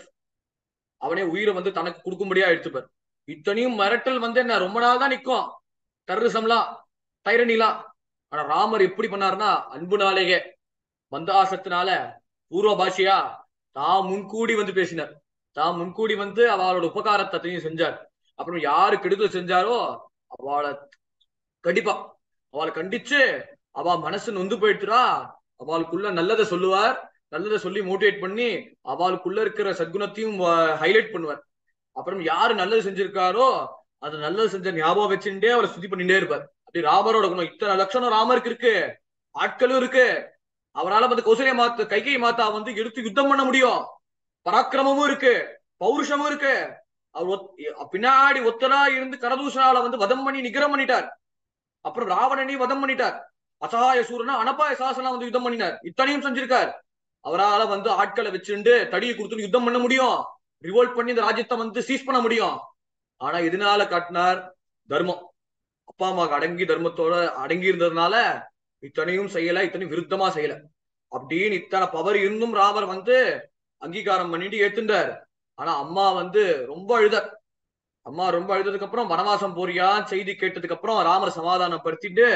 அவனே உயிரை வந்து தனக்கு கொடுக்கும்படியா எடுத்துப்பார் இத்தனையும் மிரட்டல் வந்து என்ன ரொம்ப நாள் தான் நிக்கும் டெரரிசம்லாம் தைரணிலாம் ஆனா ராமர் எப்படி பண்ணாருன்னா அன்புனாலேயே மந்தாசத்தினால பூர்வ பாஷையா தான் முன்கூடி வந்து பேசினார் தான் முன்கூடி வந்து அவளோட உபகாரத்தையும் செஞ்சார் அப்புறம் யாரு கெடுதல் செஞ்சாரோ அவளை கண்டிப்பா அவளை கண்டிச்சு அவ மனசு நொந்து போயிட்டுறா அவளுக்குள்ள நல்லதை சொல்லுவார் நல்லதை சொல்லி மோட்டிவேட் பண்ணி அவளுக்குள்ள இருக்கிற சத்குணத்தையும் ஹைலைட் பண்ணுவார் அப்புறம் யாரு நல்லது செஞ்சிருக்காரோ அது நல்லது செஞ்ச ஞாபகம் வச்சுட்டே அவரை சுத்தி பண்ணிட்டே இருப்பார் அப்படி ராமரோட குணம் இத்தனை லட்சணம் ராமருக்கு இருக்கு ஆட்களும் இருக்கு அவரால வந்து கௌசல்யா மாத்த கைகை மாத்தா வந்து எடுத்து யுத்தம் பண்ண முடியும் பராக்கிரமமும் இருக்கு பௌருஷமும் இருக்கு அவர் ஒத்- பின்னாடி ஒத்தரா இருந்து கரதூஷனால வந்து வதம் பண்ணி நிகரம் பண்ணிட்டார் அப்புறம் ராவணனையும் வதம் பண்ணிட்டார் அசகாய சூரனா அனபாய சாசனா வந்து யுத்தம் பண்ணினார் இத்தனையும் செஞ்சிருக்கார் அவரால வந்து ஆட்களை வச்சுண்டு தடியை கொடுத்து யுத்தம் பண்ண முடியும் ரிவோல்ட் பண்ணி இந்த ராஜ்யத்தை வந்து சீஸ் பண்ண முடியும் ஆனா இதனால காட்டினார் தர்மம் அப்பா அம்மாவுக்கு அடங்கி தர்மத்தோட அடங்கி இருந்ததுனால இத்தனையும் செய்யல இத்தனையும் விருத்தமா செய்யல அப்படின்னு இத்தனை பவர் இருந்தும் ராமர் வந்து அங்கீகாரம் பண்ணிட்டு ஏத்துண்டார் ஆனா அம்மா வந்து ரொம்ப அழுதார் அம்மா ரொம்ப அழுததுக்கு அப்புறம் வனவாசம் போறியா செய்தி கேட்டதுக்கு அப்புறம் ராமர் சமாதானப்படுத்திட்டு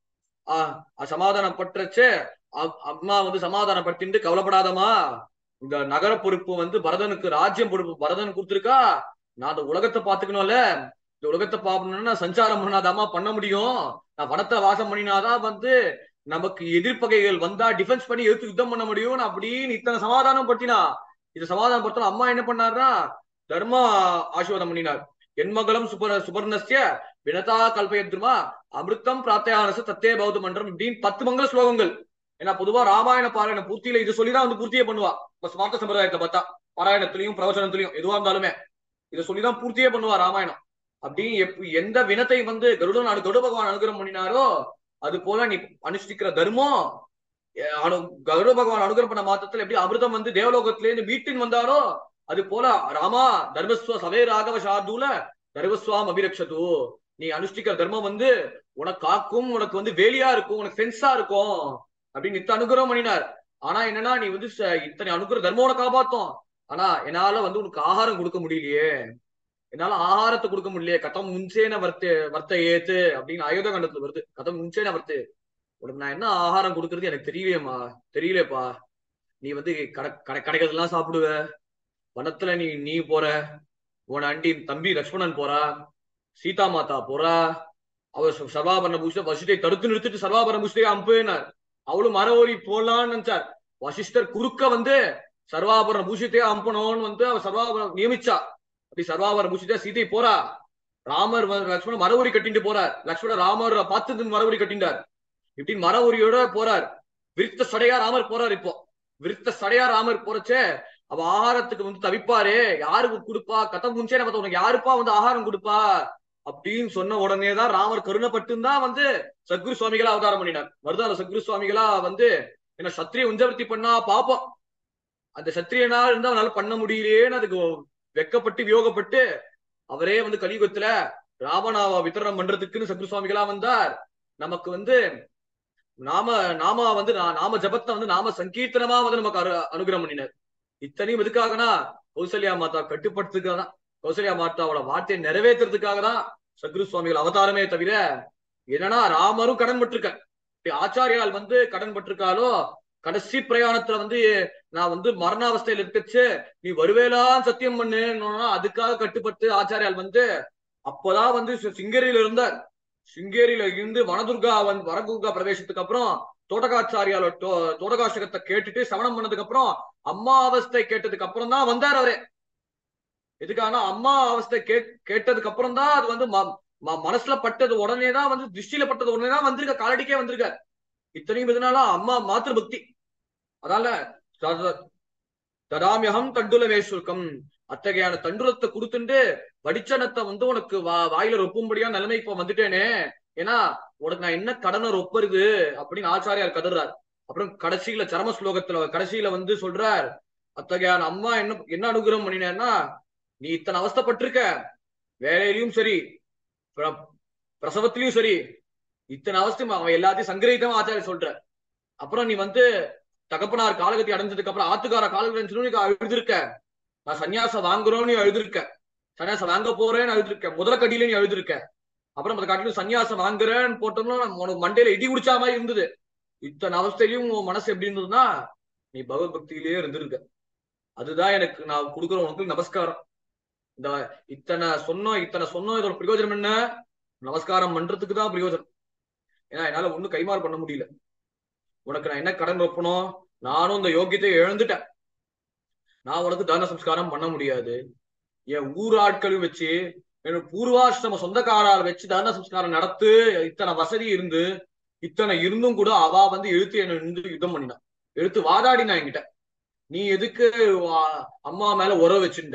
ஆஹ் சமாதானப்பட்டுச்சு அ- அம்மா வந்து சமாதானப்படுத்திட்டு கவலைப்படாதம்மா இந்த நகர பொறுப்பு வந்து பரதனுக்கு ராஜ்யம் பொறுப்பு பரதன் கொடுத்திருக்கா நான் அந்த உலகத்தை பாத்துக்கணும்ல இந்த உலகத்தை பார்க்கணும்னா சஞ்சாரம் பண்ணாதாம்மா பண்ண முடியும் நான் வனத்தை வாசம் பண்ணினாதான் வந்து நமக்கு எதிர்ப்பகைகள் வந்தா டிஃபென்ஸ் பண்ணி எடுத்து யுத்தம் பண்ண முடியும் அப்படின்னு இத்தனை சமாதானம் படுத்தினா இது சமாதானம் படுத்தணும் அம்மா என்ன பண்ணாருன்னா தர்ம ஆசீர்வாதம் பண்ணினார் என் மகளும் சுபர சுபர்ணஸ்ய வினதா கல்பயத்ருமா அமிர்தம் பிரார்த்தையானச தத்தே பௌத்த மன்றம் இப்படின்னு பத்து மங்கள ஸ்லோகங்கள் ஏன்னா பொதுவா ராமாயண பாராயண பூர்த்தியில இது சொல்லிதான் வந்து பூர்த்தியே பண்ணுவா இப்ப ஸ்மார்த்த சம்பிரதாயத்தை பார்த்தா பாராயணத்திலையும் பிரவச்சனத்திலையும் எதுவா இருந்தாலுமே இதை சொல்லிதான் பூர்த்தியே பண்ணுவா ராமாயணம் அப்படி எப் எந்த வினத்தை வந்து கருடன் அனு கருட பகவான் அனுகிரகம் பண்ணினாரோ அது போல நீ அனுஷ்டிக்கிற தர்மம் அஹ் அனு கருட பகவான் அனுகிரகம் பண்ண மாத்திரத்துல எப்படி அமிர்தம் வந்து தேவலோகத்திலேருந்து மீட்டின் வந்தாரோ அது போல ராமா தர்மஸ்வ சவே ராகவ சார்தூல தர்மஸ்வாம் அபிரக்ஷது நீ அனுஷ்டிக்கிற தர்மம் வந்து உனக்கு காக்கும் உனக்கு வந்து வேலியா இருக்கும் உனக்கு சென்ஸா இருக்கும் அப்படின்னு நித்த அனுகிரகம் பண்ணினார் ஆனா என்னன்னா நீ வந்து ச- இத்தனை அனுகிரக தர்மம் உனக்கு காப்பாத்தும் ஆனா என்னால வந்து உனக்கு ஆகாரம் கொடுக்க முடியலையே என்னால ஆகாரத்தை கொடுக்க முடியலையே கதம் முன்சேன வர்த்த வர்த்த ஏத்து அப்படின்னு அயோத்த கண்டத்துல வருது கதம் முன்சேன வர்த்து உனக்கு நான் என்ன ஆகாரம் கொடுக்கறது எனக்கு தெரியலையேம்மா தெரியலையேப்பா நீ வந்து கடை கடை கிடைக்கிறதெல்லாம் சாப்பிடுவ வனத்துல நீ நீ போற உன் அண்டி தம்பி லக்ஷ்மணன் போறா சீதா மாதா போறா அவர் ச- சர்வாபரண பூஷ வசிஷ்டை தடுத்து நிறுத்திட்டு சர்வாபரண பூஷத்தை அம்புனார் அவளும் மர ஓரி போடலான்னு நினைச்சார் வசிஷ்டர் குறுக்க வந்து சர்வாபரண பூஷத்தையே அம்பணும்னு வந்து அவர் சர்வாபரணம் நியமிச்சா அப்படி சர்வாபரண பூஷித்தா சீதை போறா ராமர் வந்து லக்ஷ்மணன் மரவுரி கட்டிட்டு போறார் லக்ஷ்மணன் ராமர் பார்த்து மரவுரி கட்டிண்டார் இப்படி மரவுரியோட போறார் விருத்த சடையா ராமர் போறார் இப்போ விருத்த சடையா ராமர் போறச்சே அவ ஆகாரத்துக்கு வந்து தவிப்பாரு யாருக்கு கொடுப்பா கதை முன்சே நம்ம உனக்கு யாருப்பா வந்து ஆகாரம் கொடுப்பா அப்படின்னு சொன்ன உடனே தான் ராமர் கருணப்பட்டு தான் வந்து சத்குரு சுவாமிகளா அவதாரம் பண்ணினார் வருதால சத்குரு சுவாமிகளா வந்து என்ன சத்திரிய உஞ்சவர்த்தி பண்ணா பாப்போம் அந்த சத்திரியனா இருந்தா அவனால பண்ண முடியலையேன்னு அதுக்கு வெக்கப்பட்டு வியோகப்பட்டு அவரே வந்து கலியுகத்துல ராமனாவா வித்தரணம் பண்றதுக்குன்னு சத்குரு சுவாமிகளா வந்தார் நமக்கு வந்து நாம நாம வந்து நா- நாம ஜபத்தை வந்து நாம சங்கீர்த்தனமா வந்து நமக்கு அரு அனுகிரகம் பண்ணினார் இத்தனையும் எதுக்காகனா கௌசல்யா மாதா கட்டுப்படுத்துக்காக தான் கௌசல்யா மாதாவோட வார்த்தையை நிறைவேற்றுறதுக்காக தான் சத்குரு சுவாமிகள் அவதாரமே தவிர என்னன்னா ராமரும் கடன் பட்டிருக்க இப்படி ஆச்சாரியால் வந்து கடன் பட்டிருக்காலோ கடைசி பிரயாணத்துல வந்து நான் வந்து மரணாவஸ்தையில இருக்கச்சு நீ வருவேலான்னு சத்தியம் பண்ணுன்னா அதுக்காக கட்டுப்பட்டு ஆச்சாரியால் வந்து அப்பதான் வந்து சி- சிங்கேரியில இருந்தார் சிங்கேரியில இருந்து வனதுர்கா வந்து வரதுர்கா பிரவேசத்துக்கு அப்புறம் தோட்டகாச்சாரியால தோ- தோட்டகாஷ்டகத்தை கேட்டுட்டு சவணம் பண்ணதுக்கு அப்புறம் அம்மா அவஸ்தை கேட்டதுக்கு அப்புறம் தான் வந்தார் அவரே எதுக்கான அம்மா அவஸ்தை கே கேட்டதுக்கு அப்புறம் தான் அது வந்து ம- ம- மனசுல பட்டது உடனே தான் வந்து திருஷ்டியில பட்டது உடனே தான் வந்திருக்க காலடிக்கே வந்திருக்க இத்தனையும் இதனால அம்மா மாத்திரு பக்தி அதனால தத- ததாமியகம் தண்டுல சுல்கம் அத்தகையான தண்டுலத்தை கொடுத்துட்டு வடிச்சனத்தை வந்து உனக்கு வா வாயில ரொப்பும்படியா நிலைமை இப்ப வந்துட்டேனே ஏன்னா உனக்கு நான் என்ன கடனை ரொப்பருது அப்படின்னு ஆச்சாரியார் கதறார் அப்புறம் கடைசியில சரம ஸ்லோகத்துல கடைசியில வந்து சொல்றார் அத்தகையான அம்மா என்ன என்ன அனுகிரகம் பண்ணினேன்னா நீ இத்தனை அவஸ்தைப்பட்டிருக்க வேலையிலயும் சரி பிர- பிரசவத்திலயும் சரி இத்தனை அவஸ்தையும் அவன் எல்லாத்தையும் சங்கிரகிதமா ஆச்சாரிய சொல்ற அப்புறம் நீ வந்து தகப்பனார் காலகத்தி அடைஞ்சதுக்கு அப்புறம் ஆத்துக்கார காலகத்தி நீ அழுதுருக்க நான் சன்னியாசம் வாங்குறோம்னு நீ அழுதுருக்க சன்னியாசம் வாங்க போறேன்னு அழுதுருக்க முதல கடியில நீ அழுதுருக்க அப்புறம் அதை காட்டிலும் சன்னியாசம் வாங்குறேன்னு போட்டோம்னா நம்ம உனக்கு மண்டையில இடி குடிச்சா மாதிரி இருந்தது இத்தனை அவஸ்தையிலும் உன் மனசு எப்படி இருந்ததுன்னா நீ பகவத் பக்தியிலேயே இருந்திருக்க அதுதான் எனக்கு நான் கொடுக்குற உனக்கு நமஸ்காரம் இந்த இத்தனை சொன்னோம் இத்தனை சொன்னோம் இதோட பிரயோஜனம் என்ன நமஸ்காரம் பண்றதுக்கு தான் பிரயோஜனம் ஏன்னா என்னால ஒண்ணும் கைமாறு பண்ண முடியல உனக்கு நான் என்ன கடன் வைப்பணும் நானும் இந்த யோக்கியத்தை இழந்துட்டேன் நான் உனக்கு தான சம்ஸ்காரம் பண்ண முடியாது என் ஊர் ஆட்களையும் வச்சு என்னோட பூர்வாசிரம சொந்தக்காரால் வச்சு தான சம்ஸ்காரம் நடத்து இத்தனை வசதி இருந்து இத்தனை இருந்தும் கூட அவ வந்து எழுத்து என்ன நின்று யுத்தம் பண்ணினான் எழுத்து வாதாடினா என்கிட்ட நீ எதுக்கு வா- அம்மா மேல உறவு வச்சுட்ட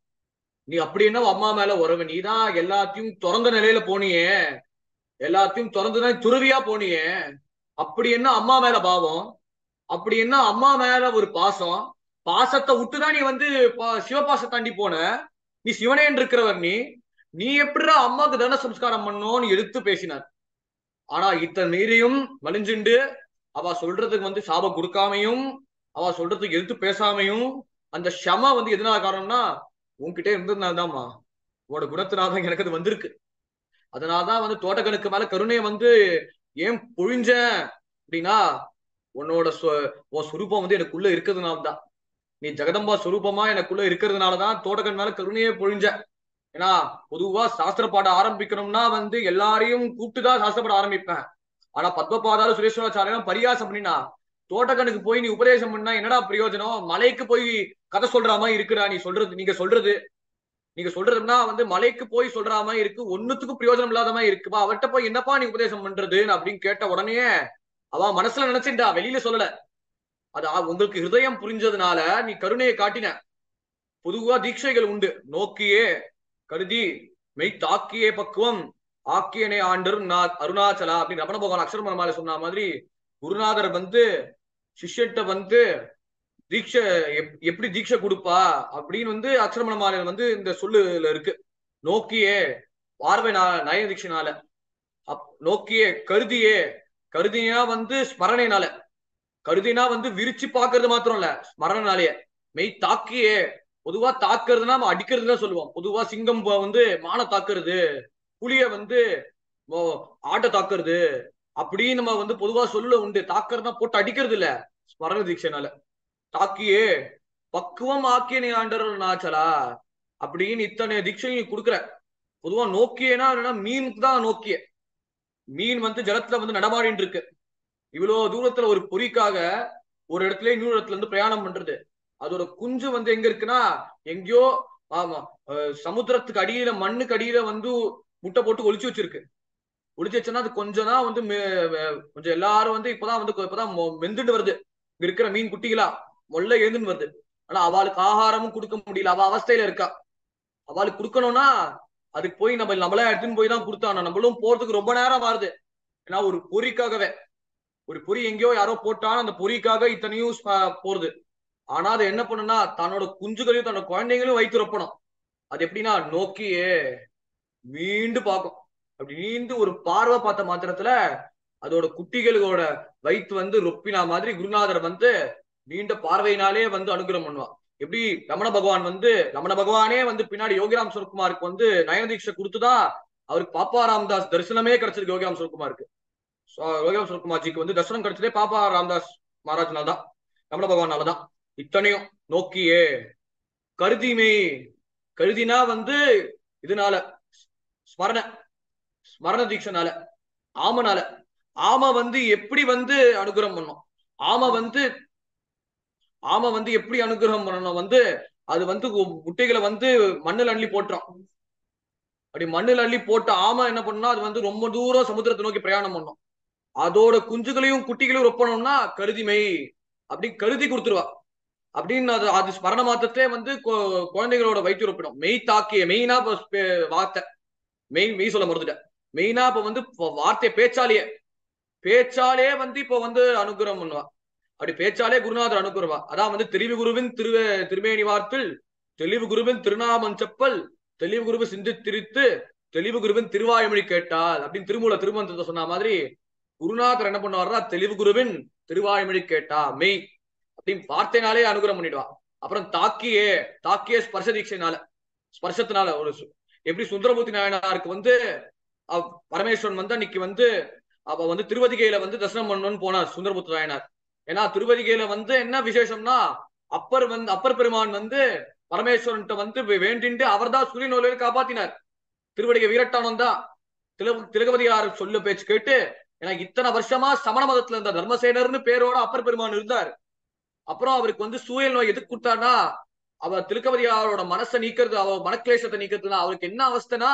நீ அப்படி என்ன அம்மா மேல உறவு நீ தான் எல்லாத்தையும் திறந்த நிலையில போனியே எல்லாத்தையும் திறந்துதான் துறவியா போனியே அப்படி என்ன அம்மா மேல பாவம் அப்படி என்ன அம்மா மேல ஒரு பாசம் பாசத்தை விட்டுதான் நீ வந்து பா- சிவபாசம் தாண்டி போன நீ சிவனேன் இருக்கிறவர் நீ நீ எப்படிடா அம்மாக்கு தன சம்ஸ்காரம் பண்ணோன்னு எடுத்து பேசினார் ஆனா இத்தனை மீறியும் மலிஞ்சுண்டு அவ சொல்றதுக்கு வந்து சாபம் கொடுக்காமையும் அவ சொல்றதுக்கு எடுத்து பேசாமையும் அந்த ஷம வந்து எதனால காரணம்னா உன்கிட்ட இருந்ததுனால்தாம்மா உன்னோட குணத்தினால்தான் எனக்கு அது வந்திருக்கு அதனாலதான் வந்து தோட்டக்கணுக்கு மேல கருணையை வந்து ஏன் பொழிஞ்சேன் அப்படின்னா உன்னோட சொ- உன் சுரூபம் வந்து எனக்குள்ள இருக்கிறதுனால தான் நீ ஜெகதம்பா சுரூபமா எனக்குள்ள இருக்கிறதுனாலதான் தோட்டக்கன் மேல கருணையே பொழிஞ்ச ஏன்னா பொதுவா சாஸ்திர பாட ஆரம்பிக்கணும்னா வந்து எல்லாரையும் கூப்பிட்டுதான் சாஸ்திரப்பாட ஆரம்பிப்பேன் ஆனா பத்மபாதால சுரேஸ்வராச்சாரியம் பரியாசம் பண்ணினா தோட்டக்கனுக்கு போய் நீ உபதேசம் பண்ணா என்னடா பிரயோஜனம் மலைக்கு போய் கதை சொல்ற மாதிரி இருக்குடா நீ சொல்றது நீங்க சொல்றது நீங்க சொல்றதுன்னா வந்து மலைக்கு போய் சொல்ற மாதிரி இருக்கு ஒண்ணுத்துக்கும் பிரயோஜனம் இல்லாத மாதிரி இருக்குப்பா அவர்கிட்ட போய் என்னப்பா நீ உபதேசம் பண்றது அப்படின்னு கேட்ட உடனே அவ மனசுல நினைச்சுட்டா வெளியில சொல்லல அது ஆ- உங்களுக்கு ஹிருதயம் புரிஞ்சதுனால நீ கருணையை காட்டின பொதுவா தீட்சைகள் உண்டு நோக்கியே கருதி மெய் தாக்கியே பக்குவம் ஆக்கியனே ஆண்டர் நா- அருணாச்சலா அப்படின்னு ரமண பகவான் அக்ஷரமணமால சொன்ன மாதிரி குருநாதர் வந்து சிஷ்யர்கிட்ட வந்து தீட்சை எப்- எப்படி தீட்சை கொடுப்பா அப்படின்னு வந்து அக்ஷரமணமால வந்து இந்த சொல்லுல இருக்கு நோக்கியே பார்வை நா- நய தீட்சைனால அப் நோக்கியே கருதியே கருதினா வந்து ஸ்மரணைனால கருதினா வந்து விரிச்சு பாக்குறது மாத்திரம் இல்ல ஸ்மரணனாலேயே மெய் தாக்கியே பொதுவா தாக்குறதுன்னா நம்ம அடிக்கிறதுதான் சொல்லுவோம் பொதுவா சிங்கம் ப- வந்து மானை தாக்குறது புலிய வந்து மோ- ஆட்டை தாக்குறது அப்படின்னு நம்ம வந்து பொதுவா சொல்ல உண்டு தாக்குறதுனா போட்டு அடிக்கிறது இல்ல ஸ்மரண தீட்சைனால தாக்கியே பக்குவம் ஆக்கிய நீ ஆண்டர் நாச்சலா அப்படின்னு இத்தனை தீட்சையும் நீ கொடுக்குற பொதுவா நோக்கியனா என்னன்னா மீனுக்கு தான் நோக்கிய மீன் வந்து ஜலத்துல வந்து நடமாடிட்டு இருக்கு இவ்வளவு தூரத்துல ஒரு பொறிக்காக ஒரு இடத்துல இன்னொரு இடத்துல இருந்து பிரயாணம் பண்றது அதோட குஞ்சு வந்து எங்க இருக்குன்னா எங்கேயோ ஆமா அஹ் சமுத்திரத்துக்கு அடியில மண்ணுக்கு அடியில வந்து முட்டை போட்டு ஒளிச்சு வச்சிருக்கு ஒளிச்சு வச்சோன்னா அது கொஞ்சம் தான் வந்து மெ- மெ- கொஞ்சம் எல்லாரும் வந்து இப்பதான் வந்து இப்பதான் மொ- வெந்துட்டு வருது இங்க இருக்கிற மீன் குட்டிகளா மொல்ல எழுந்துன்னு வருது ஆனா அவளுக்கு ஆகாரமும் கொடுக்க முடியல அவ அவஸ்தையில இருக்கா அவளுக்கு கொடுக்கணும்னா அதுக்கு போய் நம்ம நம்மளே எடுத்துன்னு போய் தான் கொடுத்தானோ நம்மளும் போறதுக்கு ரொம்ப நேரம் வருது ஏன்னா ஒரு பொறிக்காகவே ஒரு பொறி எங்கேயோ யாரோ போட்டாலும் அந்த பொறிக்காக இத்தனையும் ஸ்ப- போறது ஆனா அது என்ன பண்ணுனா தன்னோட குஞ்சுகளையும் தன்னோட குழந்தைகளையும் வைத்து ரொப்பணும் அது எப்படின்னா நோக்கியே மீண்டு பார்க்கும் அப்படி நீண்டு ஒரு பார்வை பார்த்த மாத்திரத்துல அதோட குட்டிகளோட வயிற்று வந்து ரொப்பினா மாதிரி குருநாதர் வந்து நீண்ட பார்வையினாலே வந்து அனுகிரகம் பண்ணுவான் எப்படி ரமண பகவான் வந்து ரமண பகவானே வந்து பின்னாடி யோகிராம் சுரக்குமாருக்கு வந்து நயனதீட்சை கொடுத்துதான் அவருக்கு பாப்பா ராமதாஸ் தரிசனமே கிடைச்சிருக்கு யோகிராம் சுரக்குமாருக்கு So, யோகிராம் சுரக்குமார்ஜிக்கு வந்து தரிசனம் கிடைச்சதே பாப்பா ராமதாஸ் மகாராஜ்னால தான் ரமண பகவானால தான் இத்தனையும் நோக்கியே கருதிமே கருதினா வந்து இதனால ஸ்மரண ஸ்மரண தீட்சனால ஆமனால ஆம வந்து எப்படி வந்து அனுகிரகம் பண்ணும் ஆம வந்து ஆம வந்து எப்படி அனுகிரகம் பண்ணணும் வந்து அது வந்து உ- முட்டைகளை வந்து மண்ணுல அள்ளி போட்டுரும் அப்படி மண்ணுல அள்ளி போட்ட ஆம என்ன பண்ணும் அது வந்து ரொம்ப தூரம் சமுத்திரத்தை நோக்கி பிரயாணம் பண்ணும் அதோட குஞ்சுகளையும் குட்டிகளையும் ரொப்பணும்னா கருதிமை அப்படி கருதி கொடுத்துருவா அப்படின்னு அது அது ஸ்மரண மாத்திரத்திலே வந்து கொ- குழந்தைகளோட வயிற்று ரொப்பிடும் மெய் தாக்கிய மெயினா இப்ப பே- வார்த்தை மெய் மெய் சொல்ல மறந்துட்டேன் மெயினா இப்ப வந்து இப்ப வார்த்தை பேச்சாலேயே பேச்சாலே வந்து இப்போ வந்து அனுகிரகம் பண்ணுவா அப்படி பேச்சாலே குருநாதர் அனுகிரவா அதான் வந்து தெளிவு குருவின் திரு திருமேனி வார்த்தில் தெளிவு குருவின் திருநாமம் செப்பல் தெளிவு குருவு சிந்தி திரித்து தெளிவு குருவின் திருவாய்மொழி கேட்டால் அப்படின்னு திருமூல திருமந்திரத்தை சொன்ன மாதிரி குருநாதர் என்ன பண்ணுவார்னா தெளிவு குருவின் திருவாய்மொழி கேட்டா மெய் அப்படின்னு வார்த்தைனாலே அனுகிரகம் பண்ணிடுவா அப்புறம் தாக்கியே தாக்கிய ஸ்பர்ஷ தீட்சைனால ஸ்பர்ஷத்தினால ஒரு சு- எப்படி சுந்தரமூர்த்தி நாயனாருக்கு வந்து அவ் பரமேஸ்வரன் வந்து அன்னைக்கு வந்து அவ வந்து திருவதிகையில வந்து தரிசனம் பண்ணணும்னு போனார் சுந்தரமூர்த்தி நாயனார் ஏன்னா திருவதிகையில வந்து என்ன விசேஷம்னா அப்பர் வந்து அப்பர் பெருமான் வந்து பரமேஸ்வரன்ட்ட வந்து வே- வேண்டிண்டு அவர்தான் சூரிய நோயிலிருந்து காப்பாத்தினார் திருவடிகை வீரட்டானம் தான் திரு திருகவதியார் சொல்ல பேச்சு கேட்டு ஏன்னா இத்தனை வருஷமா சமண மதத்துல இருந்த தர்மசேனர்னு பேரோட அப்பர் பெருமான் இருந்தார் அப்புறம் அவருக்கு வந்து சூயல் நோய் எதுக்கு கொடுத்தாருன்னா அவர் திருக்கவதியாரோட மனசை நீக்கிறது அவர் மனக்லேசத்தை நீக்கிறதுனா அவருக்கு என்ன அவஸ்தைனா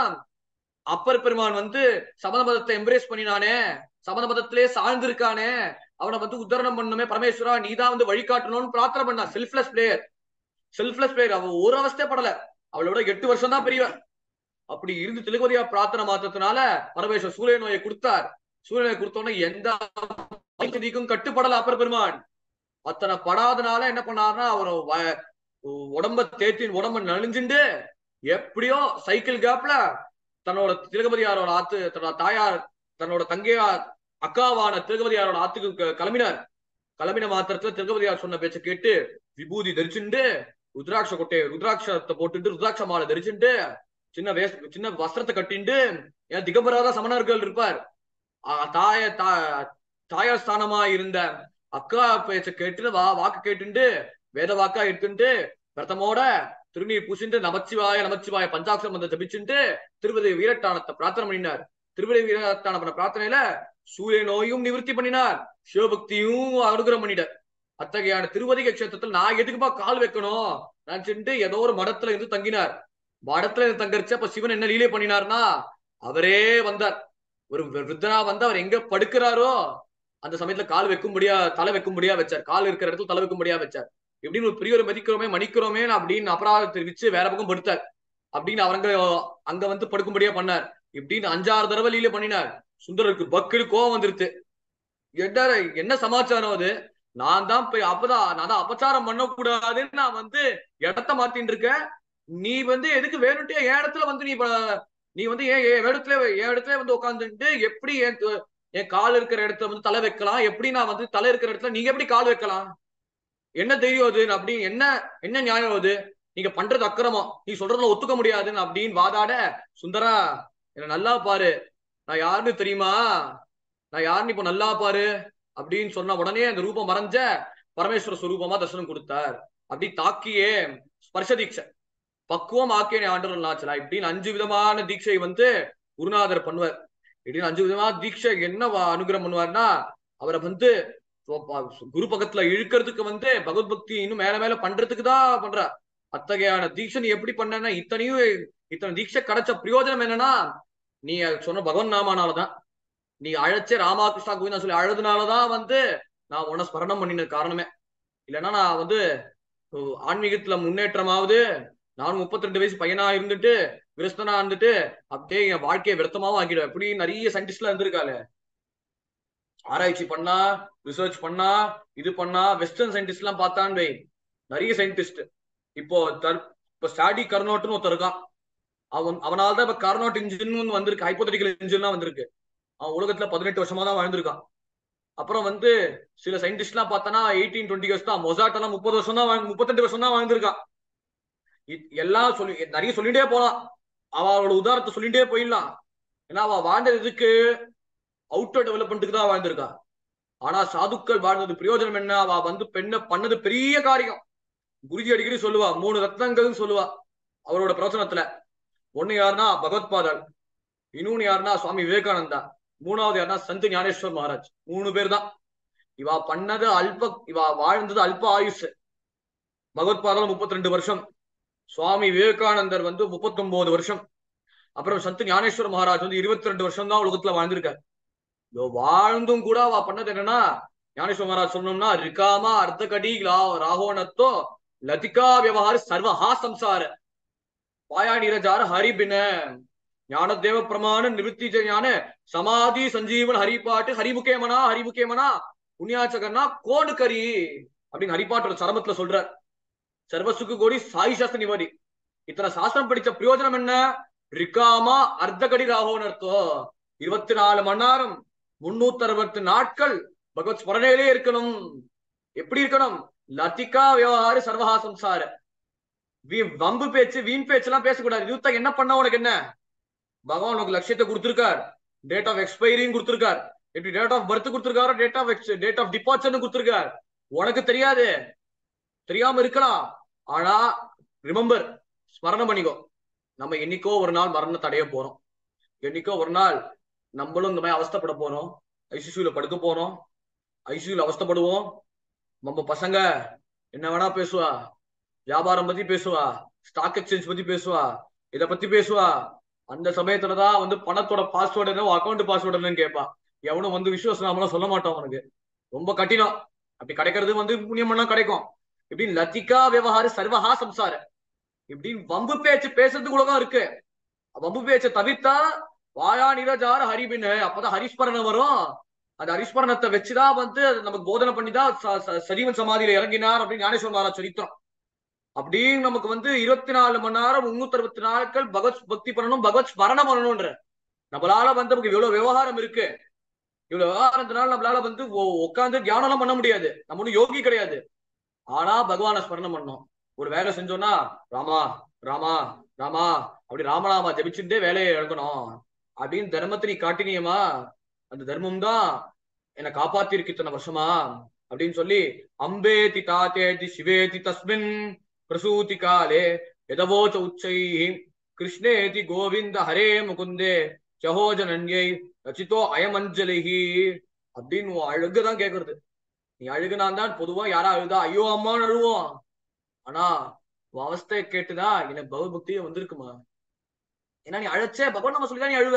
அப்பர் பெருமான் வந்து சமண மதத்தை எம்ப்ரேஸ் பண்ணினானே சமண மதத்திலே சார்ந்திருக்கானே அவனை வந்து உத்தரணம் பண்ணணுமே பரமேஸ்வரா நீதான் வந்து வழிகாட்டணும்னு பிரார்த்தனை பண்ணா செல்ஃப்லெஸ் பிளேயர் செல்ஃப்லெஸ் பிளேயர் அவ ஒரு அவஸ்தைப்படல அவளோட எட்டு வருஷம் தான் பெரியவ அப்படி இருந்து திருக்கவதியா பிரார்த்தனை மாத்ததுனால பரமேஸ்வர் சூரிய நோயை கொடுத்தார் சூரிய நோயை கொடுத்தோன்னே எந்த நீக்கும் கட்டுப்படல அப்பர் பெருமான் அத்தனை படாதனால என்ன பண்ணாருன்னா அவர் வ- உடம்ப தேத்தி உடம்ப நலிஞ்சுண்டு எப்படியோ சைக்கிள் கேப்ல தன்னோட திருகபதியாரோட ஆத்து தன்னோட தாயார் தன்னோட தங்கையார் அக்காவான திருகபதியாரோட ஆத்துக்கு க- கிளம்பினார் கிளம்பின மாத்திரத்துல திருகபதியார் சொன்ன பேச்ச கேட்டு விபூதி தரிச்சுண்டு ருத்ராட்ச கொட்டையை ருத்ராட்சத்தை போட்டுட்டு ருத்ராட்ச மாலை தரிச்சுண்டு சின்ன வேஸ் சின்ன வஸ்திரத்தை கட்டிண்டு ஏன் திகம்பராத சமணர்கள் இருப்பார் ஆ, தாய தா- தாயார் ஸ்தானமா இருந்த அக்கா பேச்ச கேட்டு வா வாக்கு கேட்டுண்டு வேத வாக்கா எடுத்துட்டு பிரதமோட திருநீர் பூசிண்டு நமச்சிவாய நமச்சிவாய பஞ்சாட்சரம் வந்து ஜபிச்சுட்டு திருப்பதி வீரட்டானத்தை பிரார்த்தனை பண்ணினார் திருப்பதி வீரட்டான பண்ண பிரார்த்தனையில சூரிய நோயும் நிவர்த்தி பண்ணினார் சிவபக்தியும் அனுகிரகம் பண்ணிட்டார் அத்தகையான திருவதிக கஷேத்திரத்தில் நான் எதுக்குப்பா கால் வைக்கணும் நினைச்சுட்டு ஏதோ ஒரு மடத்துல இருந்து தங்கினார் மடத்துல இருந்து தங்கரிச்சு அப்ப சிவன் என்ன லீலை பண்ணினார்னா அவரே வந்தார் ஒரு விருத்தனா வந்து அவர் எங்க படுக்கிறாரோ அந்த சமயத்துல கால் வைக்கும்படியா தலை வைக்கும்படியா வச்சார் கால் இருக்கிற இடத்துல தலை வைக்கும்படியா வச்சார் இப்படின்னு ஒரு பெரிய ஒரு மதிக்கிறோமே மன்னிக்கிறோமே அப்படின்னு அபராதம் தெரிவிச்சு வேற பக்கம் படுத்தார் அப்படின்னு அவங்க அங்க வந்து படுக்கும்படியா பண்ணார் இப்படின்னு அஞ்சாறு தடவை லீல பண்ணினார் சுந்தரருக்கு பக்குனு கோவம் வந்துருச்சு என்ன என்ன சமாச்சாரம் அது நான் தான் போய் அப்பதான் நான் தான் அபச்சாரம் பண்ணக்கூடாதுன்னு நான் வந்து இடத்த மாத்தின்னு இருக்கேன் நீ வந்து எதுக்கு வேணும்ட்டே என் இடத்துல வந்து நீ ப- நீ வந்து ஏன் என் இடத்துல என் இடத்துல வந்து உட்காந்துட்டு எப்படி என் து- என் கால் இருக்கிற இடத்துல வந்து தலை வைக்கலாம் எப்படி நான் வந்து தலை இருக்கிற இடத்துல நீங்க எப்படி கால் வைக்கலாம் என்ன தெரியும் அது அப்படி என்ன என்ன நியாயம் அது நீங்க பண்றது அக்கிரமம் நீ சொல்றதுல ஒத்துக்க முடியாதுன்னு அப்படின்னு வாதாட சுந்தரா என்ன நல்லா பாரு நான் யாருன்னு தெரியுமா நான் யாருன்னு இப்போ நல்லா பாரு அப்படின்னு சொன்ன உடனே அந்த ரூபம் மறைஞ்ச பரமேஸ்வர சுரூபமா தரிசனம் கொடுத்தார் அப்படி தாக்கியே ஸ்பர்ஷ தீட்சை பக்குவம் ஆக்கிய ஆண்டவர் நாச்சலா இப்படின்னு அஞ்சு விதமான தீட்சை வந்து குருநாதர் பண்ணுவார் இப்படின்னு அஞ்சு விதமான தீட்சை என்ன வ- அனுகிரகம் பண்ணுவார்னா அவரை வந்து ப- ப- குரு பக்கத்துல இழுக்கிறதுக்கு வந்து பகவத் பக்தி இன்னும் மேல மேல பண்றதுக்கு தான் பண்றார் அத்தகையான தீட்சை நீ எப்படி பண்ணனா இத்தனையும் இத்தனை தீட்சை கிடைச்ச பிரயோஜனம் என்னன்னா நீ சொன்ன பகவன் நாமானாலதான் நீ அழைச்ச ராமாகிருஷ்ணா கோவிந்தா சொல்லி அழுதுனாலதான் வந்து நான் உன்னை ஸ்மரணம் பண்ணின காரணமே இல்லைன்னா நான் வந்து ஓ, ஆன்மீகத்துல முன்னேற்றமாவது நான் முப்பத்தி ரெண்டு வயசு பையனா இருந்துட்டு விரஸ்தனா இருந்துட்டு அப்படியே என் வாழ்க்கையை விரத்தமாவும் ஆக்கிடுவேன் இப்படி நிறைய சயின்டிஸ்ட்லாம் இருந்திருக்காளே ஆராய்ச்சி பண்ணா ரிசர்ச் பண்ணா இது பண்ணா வெஸ்டர்ன் சயின்டிஸ்ட் எல்லாம் பார்த்தான்னு வை நிறைய சயின்டிஸ்ட் இப்போ தர் இப்போ ஸ்டாடி கர்னோட்னு ஒருத்தர் இருக்கான் அவன் அவனால தான் இப்ப கார்னோட் இன்ஜின் வந்திருக்கு ஹைப்போதட்டிக்கல் இன்ஜின்லாம் வந்திருக்கு அவன் உலகத்துல பதினெட்டு வருஷமா தான் வாழ்ந்திருக்கான் அப்புறம் வந்து சில சயின்டிஸ்ட் எல்லாம் பார்த்தனா எயிட்டீன் டுவெண்ட்டி இயர்ஸ் தான் மொசாட் எல்லாம் முப்பது வருஷம் தான் வாழ்- முப்பத்தெட்டு வருஷம் தான் வாழ்ந்திருக்கான் இ- எல்லாம் சொல்லி நிறைய சொல்லிட்டே போலாம் அவளோட உதாரணத்தை சொல்லிட்டே போயிடலாம் ஏன்னா அவ வாழ்ந்தது இதுக்கு அவுட்டர் டெவலப்மெண்ட்டுக்கு தான் வாழ்ந்திருக்கா ஆனா சாதுக்கள் வாழ்ந்தது பிரயோஜனம் என்ன அவ வந்து பெண்ணை பண்ணது பெரிய காரியம் குருஜி அடிக்கடி சொல்லுவா மூணு ரத்னங்கள்னு சொல்லுவா அவரோட பிரவச்சனத்துல ஒண்ணு யாருன்னா பகவத்பாதர் இன்னொன்னு யாருன்னா சுவாமி விவேகானந்தா மூணாவது யாருன்னா சந்து ஞானேஸ்வர் மகாராஜ் மூணு பேர் தான் இவா பண்ணது அல்ப இவா வாழ்ந்தது அல்ப ஆயுஷ் பகவத் பாதம் முப்பத்தி ரெண்டு வருஷம் சுவாமி விவேகானந்தர் வந்து முப்பத்தி வருஷம் அப்புறம் சத்து ஞானேஸ்வர மகாராஜ் வந்து இருபத்தி ரெண்டு வருஷம் தான் உலகத்துல வாழ்ந்திருக்காரு இதோ வாழ்ந்தும் கூட அவ பண்ணது என்னன்னா ஞானேஸ்வர மகாராஜ் சொன்னோம்னா ரிகாமா அர்த்த கடி ராகோணத்தோ லதிகா விவகார சர்வஹா சம்சார பாயா நீரஜார ஹரிபின ஞானதேவ பிரமாண நிவೃತ್ತಿ ஞான சமாதி சஞ்சீவன் ஹரிபாட்டு ஹரிமுகேமனா ஹரிமுகேமனா புண்ணியாச்சகர்னா கோடு கரி அப்படின்னு ஹரிபாட்டோட சரமத்துல சொல்றார் சர்வசுக்கு கோடி சாய் சாஸ்திர நிவாடி இத்தனை சாஸ்திரம் படிச்ச பிரயோஜனம் என்ன ரிகாமா அர்த்தகடி ராகோன்னு அர்த்தம் இருபத்தி நாலு மணி நேரம் முன்னூத்தி அறுபத்தி நாட்கள் பகவத் ஸ்மரணையிலே இருக்கணும் எப்படி இருக்கணும் லத்திகா விவகார சர்வஹா சம்சார வீ- வம்பு பேச்சு வீண் பேச்சு எல்லாம் பேசக்கூடாது யூத்தா என்ன பண்ண உனக்கு என்ன பகவான் உனக்கு லட்சியத்தை கொடுத்திருக்கார் டேட் ஆஃப் எக்ஸ்பைரியும் கொடுத்திருக்கார் எப்படி டேட் ஆஃப் பர்த் கொடுத்திருக்காரோ டேட் ஆஃப் டேட் ஆஃப் டிபார்ச்சர்னு கொடுத்திருக்கார் உனக்கு தெரியாது தெரியாம இருக்கலாம் ஆனா ரிமெம்பர் ஸ்மரணம் பண்ணிக்கோ நம்ம என்னைக்கோ ஒரு நாள் மரணத்தை அடைய போறோம் என்னைக்கோ ஒரு நாள் நம்மளும் இந்த மாதிரி அவஸ்தைப்பட போறோம் ஐசிசியூல படுக்க போறோம் ஐசியூல அவஸ்தைப்படுவோம் நம்ம பசங்க என்ன வேணா பேசுவா வியாபாரம் பத்தி பேசுவா ஸ்டாக் எக்ஸ்சேஞ்ச் பத்தி பேசுவா இத பத்தி பேசுவா அந்த சமயத்துலதான் வந்து பணத்தோட பாஸ்வேர்டு என்ன அக்கௌண்ட் பாஸ்வேர்டு என்னன்னு கேட்பா எவனும் வந்து விஸ்வாசனாமலாம் சொல்ல மாட்டான் அவனுக்கு ரொம்ப கட்டினம் அப்படி கிடைக்கிறது வந்து புண்ணியம் பண்ணா கிடைக்கும் இப்படின்னு லத்திகா விவகார சர்வஹா சம்சார இப்படின்னு வம்பு பேச்சு பேசுறதுக்கு கூட இருக்கு வம்பு பேச்சை தவிர்த்தா வாயா நிரஜார ஹரிபின்னு அப்பதான் ஹரிஸ்மரணம் வரும் அந்த ஹரிஸ்மரணத்தை வச்சுதான் வந்து அது நமக்கு போதனை பண்ணிதான் ச- ச- சஜீவன் சமாதியில இறங்கினார் அப்படின்னு ஞானேஸ்வர மகாராஜ் சரித்திரம் அப்படின்னு நமக்கு வந்து இருபத்தி நாலு மணி நேரம் முன்னூத்தி அறுபத்தி நாட்கள் பகவத் பக்தி பண்ணணும் பகவத் ஸ்மரணம் பண்ணணும்ன்ற நம்மளால வந்து நமக்கு இவ்வளவு விவகாரம் இருக்கு இவ்வளவு விவகாரத்தினால நம்மளால வந்து உட்காந்து தியானம் எல்லாம் பண்ண முடியாது நம்ம ஒண்ணும் யோகி கிடையாது ஆனா பகவானை ஸ்மரணம் பண்ணோம் ஒரு வேலை செஞ்சோம்னா ராமா ராமா ராமா அப்படி ராமநாமா ஜபிச்சுட்டே வேலையை இழக்கணும் அப்படின்னு தர்மத்தை நீ காட்டினியமா அந்த தர்மம் தான் என்னை காப்பாத்திருக்கு இத்தனை வருஷமா அப்படின்னு சொல்லி அம்பேதி தாத்தேதி சிவேதி தஸ்மின் பிரசூதி காலே எதவோச்ச உச்சை கிருஷ்ணேதி கோவிந்த ஹரே முகுந்தே சகோஜனன்யை ரச்சிதோ அயமஞ்சலிஹி அப்படின்னு உன் அழுகுதான் கேக்குறது நீ அழுகுனான் தான் பொதுவா யாரா அழுதா ஐயோ அம்மான்னு அழுவோம் ஆனா உன் அவஸ்தையை கேட்டுதான் எனக்கு பகவத்பக்தியே வந்திருக்குமா ஏன்னா நீ அழைச்சே பகவான் நம்ம சொல்லிதான் நீ அழுவ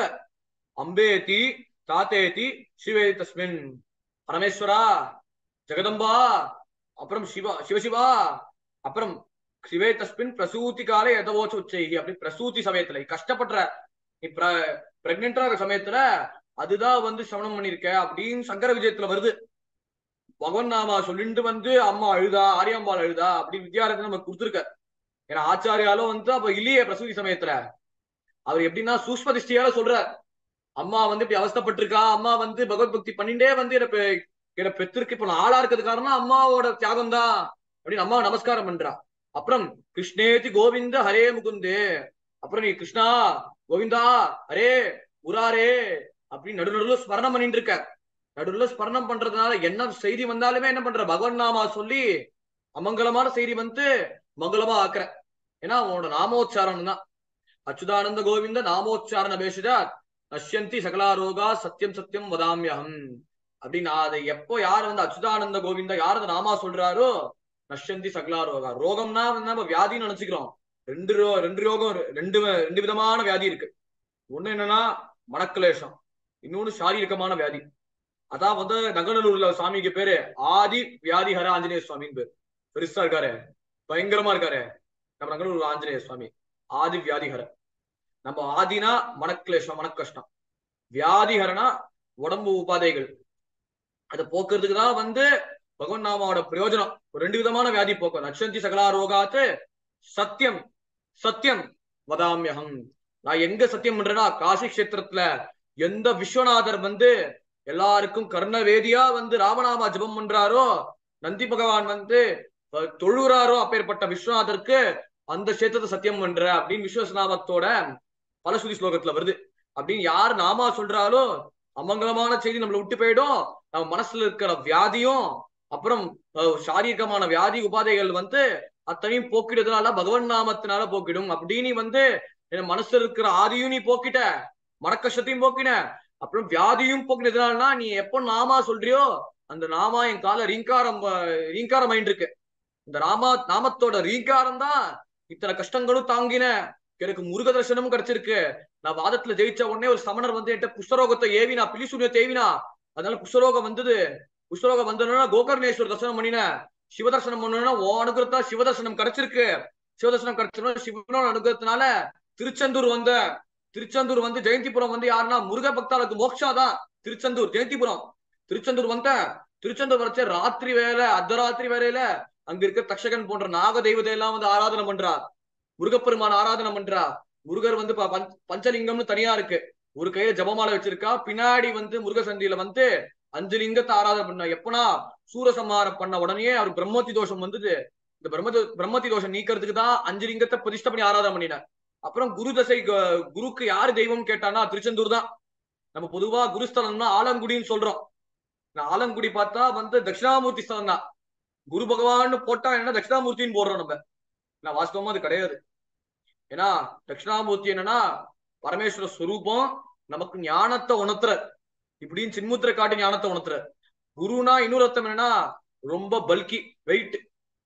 அம்பேதி தாத்தேதி சிவே தஸ்மின் பரமேஸ்வரா ஜெகதம்பா அப்புறம் சிவா சிவசிவா அப்புறம் சிவே தஸ்மின் பிரசூதி கால எதவோச்சு உச்சைகி அப்படி பிரசூதி சமயத்துல நீ கஷ்டப்படுற நீ பிரெக்னெண்டா இருக்க சமயத்துல அதுதான் வந்து சவணம் பண்ணிருக்க அப்படின்னு சங்கர விஜயத்துல வருது பகவன் நாமா சொல்லிட்டு வந்து அம்மா அழுதா ஆரியாம்பாள் அழுதா அப்படின்னு வித்யாரத்தை நமக்கு கொடுத்துருக்க ஏன்னா ஆச்சாரியாலும் வந்து அப்ப இல்லையே பிரசூதி சமயத்துல அவர் எப்படின்னா சூஷ்ம திருஷ்டியால சொல்றார் அம்மா வந்து இப்படி அவஸ்தைப்பட்டிருக்கா அம்மா வந்து பகவத் பக்தி பண்ணிட்டே வந்து என்ன பெ- என்ன பெற்றிருக்கு இப்ப நான் ஆளா இருக்கிறது காரணம் அம்மாவோட தியாகம் தான் அப்படின்னு அம்மா நமஸ்காரம் பண்றா அப்புறம் கிருஷ்ணேதி கோவிந்த ஹரே முகுந்தே அப்புறம் நீ கிருஷ்ணா கோவிந்தா ஹரே உராரே அப்படின்னு நடு நடுவுல ஸ்மரணம் பண்ணிட்டு இருக்க நடுவுல ஸ்மரணம் பண்றதுனால என்ன செய்தி வந்தாலுமே என்ன பண்ற பகவன் நாமா சொல்லி அமங்கலமான செய்தி வந்து மங்களமா ஆக்குற ஏன்னா உன்னோட நாமோச்சாரணம் தான் அச்சுதானந்த கோவிந்த நாமோச்சாரண பேசிதா நஷ்யந்தி சகலாரோகா சத்தியம் சத்தியம் வதாமியகம் அப்படின்னு அதை எப்போ யார் வந்து அச்சுதானந்த கோவிந்தா யார் அந்த நாமா சொல்றாரோ நஷ்யந்தி சகலாரோகா ரோகம்னா வந்து நம்ம வியாதின்னு நினைச்சுக்கிறோம் ரெண்டு ரோ ரெண்டு ரோகம் இரு- ரெண்டு வ- ரெண்டு விதமான வியாதி இருக்கு ஒண்ணு என்னன்னா மனக்லேஷம் இன்னொன்னு சாரீரிகமான வியாதி அதான் வந்து நங்கநல்லூர்ல சாமிக்கு பேரு ஆதி வியாதிஹர ஆஞ்சநேய சுவாமின்னு பேரு பெருசா இருக்காரு பயங்கரமா இருக்காரு நம்ம நங்கநல்லூர் ஆஞ்சநேய சுவாமி ஆதி வியாதிஹர நம்ம ஆதினா மனக்லேஷம் மனக்கஷ்டம் வியாதிஹரனா உடம்பு உபாதைகள் அதை போக்குறதுக்கு தான் வந்து பகவன் நாமாவோட பிரயோஜனம் ஒரு ரெண்டு விதமான வியாதி போக்கும் நட்சந்தி சகலா ரோகாத்து சத்தியம் சத்தியம் வதாமியகம் நான் எங்க சத்தியம் பண்றேன்னா காசி கஷேத்திரத்துல எந்த விஸ்வநாதர் வந்து எல்லாருக்கும் கர்ணவேதியா வந்து ராமநாமா ஜெபம் பண்றாரோ நந்தி பகவான் வந்து அஹ், தொழுறாரோ அப்பேற்பட்ட விஸ்வநாதருக்கு அந்த கஷேத்திரத்தை சத்தியம் பண்ற அப்படின்னு விஸ்வநாமத்தோட பலஸ்ருதி ஸ்லோகத்துல வருது அப்படின்னு யார் நாமா சொல்றாலோ அமங்கலமான செய்தி நம்மளை விட்டு போயிடும் நம்ம மனசுல இருக்கிற வியாதியும் அப்புறம் அஹ், சாரீரிகமான வியாதி உபாதைகள் வந்து அத்தனையும் போக்கிடுறதுனால பகவன் நாமத்தினால போக்கிடும் அப்படின்னு வந்து என் மனசுல இருக்கிற ஆதியும் நீ போக்கிட்ட மனக்கஷ்டத்தையும் போக்கின அப்புறம் வியாதியும் போக்கின எதனாலனா நீ எப்போ நாமா சொல்றியோ அந்த நாமா என் கால ரீங்காரம் அஹ், ரீங்காரம் ஆயிட்டு இருக்கு இந்த ராமா நாமத்தோட ரீங்காரம் தான் இத்தனை கஷ்டங்களும் தாங்கின எனக்கு முருக தரிசனமும் கிடைச்சிருக்கு நான் வாதத்துல ஜெயிச்ச உடனே ஒரு சமணர் வந்து என்கிட்ட குஷ்டரோகத்தை ஏவினா பிலிசூனியத்தை ஏவினா அதனால குஷ்டரோகம் வந்தது குஷ்டரோகம் வந்ததுன்னா கோகர்ணேஸ்வர் தரிசனம் பண்ணினேன் சிவ தரிசனம் பண்ணணும்னா ஓ அனுகிரகத்தா சிவ தரிசனம் கிடைச்சிருக்கு சிவ தரிசனம் கிடைச்சிருந்தா சிவனோட அனுகிரகத்தினால திருச்செந்தூர் வந்த திருச்செந்தூர் வந்து ஜெயந்திபுரம் வந்து யாருன்னா முருக பக்தாளுக்கு மோக்ஷா தான் திருச்செந்தூர் ஜெயந்திபுரம் திருச்செந்தூர் வந்தேன் திருச்செந்தூர் வரைச்ச ராத்திரி வேலை அர்த்தராத்திரி வேலையில அங்க இருக்க தக்ஷகன் போன்ற நாக தெய்வத்தை எல்லாம் வந்து ஆராதனை பண்றா முருகப்பெருமான் ஆராதனை பண்றா முருகர் வந்து ப- பஞ்ச- பஞ்சலிங்கம்னு தனியா இருக்கு ஒரு கையில ஜபமாலை வச்சிருக்கா பின்னாடி வந்து முருகசந்தியில வந்து அஞ்சு லிங்கத்தை ஆராதனை பண்ண எப்பனா சூரசம்ஹாரம் பண்ண உடனே அவர் பிரம்மோத்தி தோஷம் வந்தது இந்த பிரம்ம பிரம்மத்தி தோஷம் நீக்கிறதுக்கு தான் அஞ்சு லிங்கத்தை பிரதிஷ்டை பண்ணி ஆராதனை பண்ணினார் அப்புறம் குரு தசை க- குருக்கு யாரு தெய்வம் கேட்டானா திருச்செந்தூர் தான் நம்ம பொதுவா குருஸ்தலம்னா ஆலங்குடின்னு சொல்றோம் நான் ஆலங்குடி பார்த்தா வந்து தட்சிணாமூர்த்தி ஸ்தலம் தான் குரு பகவான்னு போட்டா என்ன தட்சிணாமூர்த்தின்னு போடுறோம் நம்ம நான் வாஸ்தவமா அது கிடையாது ஏன்னா தட்சிணாமூர்த்தி என்னன்னா பரமேஸ்வர ஸ்வரூபம் நமக்கு ஞானத்தை உணர்த்துற இப்படின்னு சின்முத்திரை காட்டி ஞானத்தை உணர்த்துற குருனா இன்னொரு அர்த்தம் என்னன்னா ரொம்ப பல்கி வெயிட்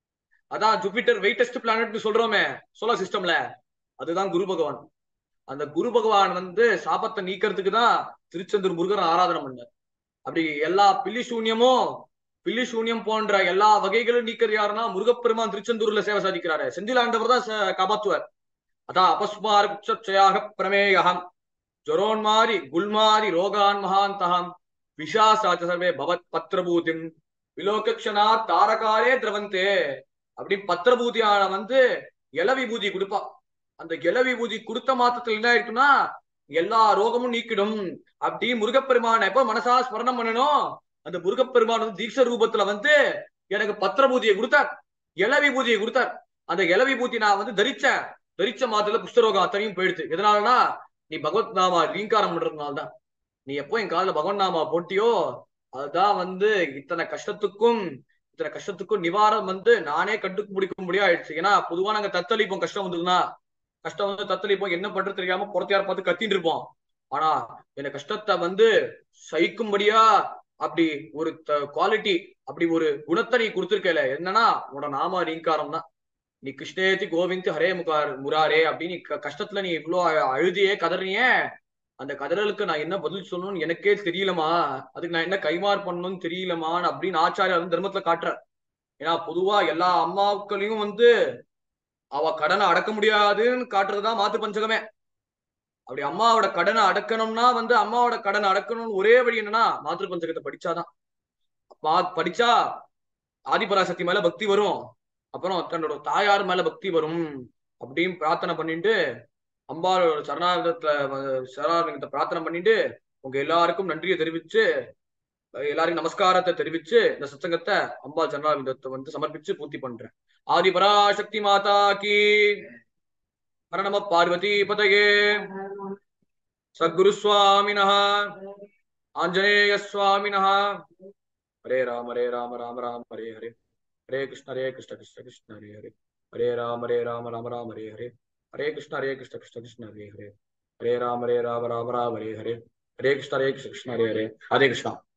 அதான் ஜூபிட்டர் வெயிட்டஸ்ட் பிளானட்னு சொல்றோமே சோலார் சிஸ்டம்ல அதுதான் குரு பகவான் அந்த குரு பகவான் வந்து சாபத்தை நீக்கிறதுக்கு தான் திருச்செந்தூர் முருகன் ஆராதனை பண்ணார் அப்படி எல்லா பில்லி சூன்யமும் பில்லி சூன்யம் போன்ற எல்லா வகைகளும் நீக்கிறது யாருன்னா முருகப்பெருமான் திருச்செந்தூர்ல சேவை சாதிக்கிறாரு செந்திலாண்டவர் தான் ச- காப்பாத்துவார் அதான் அபஸ்மார குச்சயாக பிரமேயம் ஜொரோன்மாரி குல்மாரி ரோகான் மகாந்தகம் விஷாசாச்ச சர்வே பவத் பத்திரபூதிம் விலோகக்ஷனா தாரகாரே திரவந்தே அப்படி பத்திரபூதியான வந்து இல விபூதி கொடுப்பா அந்த இல விபூதி கொடுத்த மாத்தத்துல என்ன ஆயிடுச்சுன்னா எல்லா ரோகமும் நீக்கிடும் அப்படி முருகப்பெருமான எப்ப மனசா ஸ்மரணம் பண்ணணும் அந்த முருகப்பெருமான் வந்து தீட்ச ரூபத்துல வந்து எனக்கு பத்திரபூதியை கொடுத்தார் இல விபூதியை கொடுத்தார் அந்த இல விபூதி நான் வந்து தரிச்சேன் தரிச்ச மாதத்துல குஷ்டரோகம் அத்தனையும் போயிடுது எதனாலனா நீ பகவத் நாமா ரீங்காரம் பண்றதுனால தான் நீ எப்போ என் காதுல பகவத் நாமா போட்டியோ அதுதான் வந்து இத்தனை கஷ்டத்துக்கும் இத்தனை கஷ்டத்துக்கும் நிவாரணம் வந்து நானே கண்டுக்கு முடிக்க முடியா ஆயிடுச்சு ஏன்னா பொதுவா நாங்க தத்தளிப்போம் கஷ்டம் வந்ததுன்னா கஷ்டம் வந்து தத்தளிப்போம் என்ன பண்றது தெரியாம புறத்தையார் பார்த்து கத்திட்டு இருப்போம் ஆனா இந்த கஷ்டத்தை வந்து சகிக்கும்படியா அப்படி ஒரு குவாலிட்டி அப்படி ஒரு குணத்தை நீ கொடுத்துருக்கல என்னன்னா உன்னோட நாம ரீங்காரம் தான் நீ கிருஷ்ணேதி கோவிந்த் ஹரே முகார் முராரே அப்படின்னு நீ க- கஷ்டத்துல நீ இவ்வளோ அ- அழுதியே கதறியே அந்த கதறலுக்கு நான் என்ன பதில் சொல்லணும்னு எனக்கே தெரியலமா அதுக்கு நான் என்ன கைமாறு பண்ணணும்னு தெரியலமான்னு அப்படின்னு ஆச்சாரியா வந்து தர்மத்துல காட்டுறார் ஏன்னா பொதுவா எல்லா அம்மாக்களையும் வந்து அவ கடனை அடக்க முடியாதுன்னு காட்டுறதுதான் மாத்து பஞ்சகமே அப்படி அம்மாவோட கடனை அடக்கணும்னா வந்து அம்மாவோட கடனை அடக்கணும்னு ஒரே வழி என்னன்னா மாத்திரு பஞ்சகத்தை படிச்சாதான் மா படிச்சா ஆதிபராசக்தி மேல பக்தி வரும் அப்புறம் தன்னோட தாயார் மேல பக்தி வரும் அப்படின்னு பிரார்த்தனை பண்ணிட்டு அம்பாளோட சரணாகத்துல சரணாகத்தை பிரார்த்தனை பண்ணிட்டு உங்க எல்லாருக்கும் நன்றியை தெரிவிச்சு எல்லாருக்கும் நமஸ்காரத்தை தெரிவிச்சு இந்த சத்சங்கத்தை அம்பாள் சரணாகத்தை வந்து சமர்ப்பிச்சு பூர்த்தி பண்றேன் ஆதி பராசக்தி மாதா கி ஹர நம பார்வதி பதயே சத்குரு சுவாமினः ஆஞ்சநேய சுவாமினः ஹரே ராம ஹரே ராம ராம ராம ஹரே ஹரே ஹரே கிருஷ்ண ஹரே கிருஷ்ண கிருஷ்ண கிருஷ்ண ஹரே ஹரே ஹரே ராம ஹரே ராம ராம ராம ஹரே ஹரே ஹரே கிருஷ்ண ஹரே கிருஷ்ண கிருஷ்ண கிருஷ்ண ஹரே ஹரே ஹரே ராம ஹரே ராம ராம ராம ஹரே ஹரே ஹரே கிருஷ்ண ஹரே கிருஷ்ண கிருஷ்ண ஹரே ஹரே ஹரே கிருஷ்ணா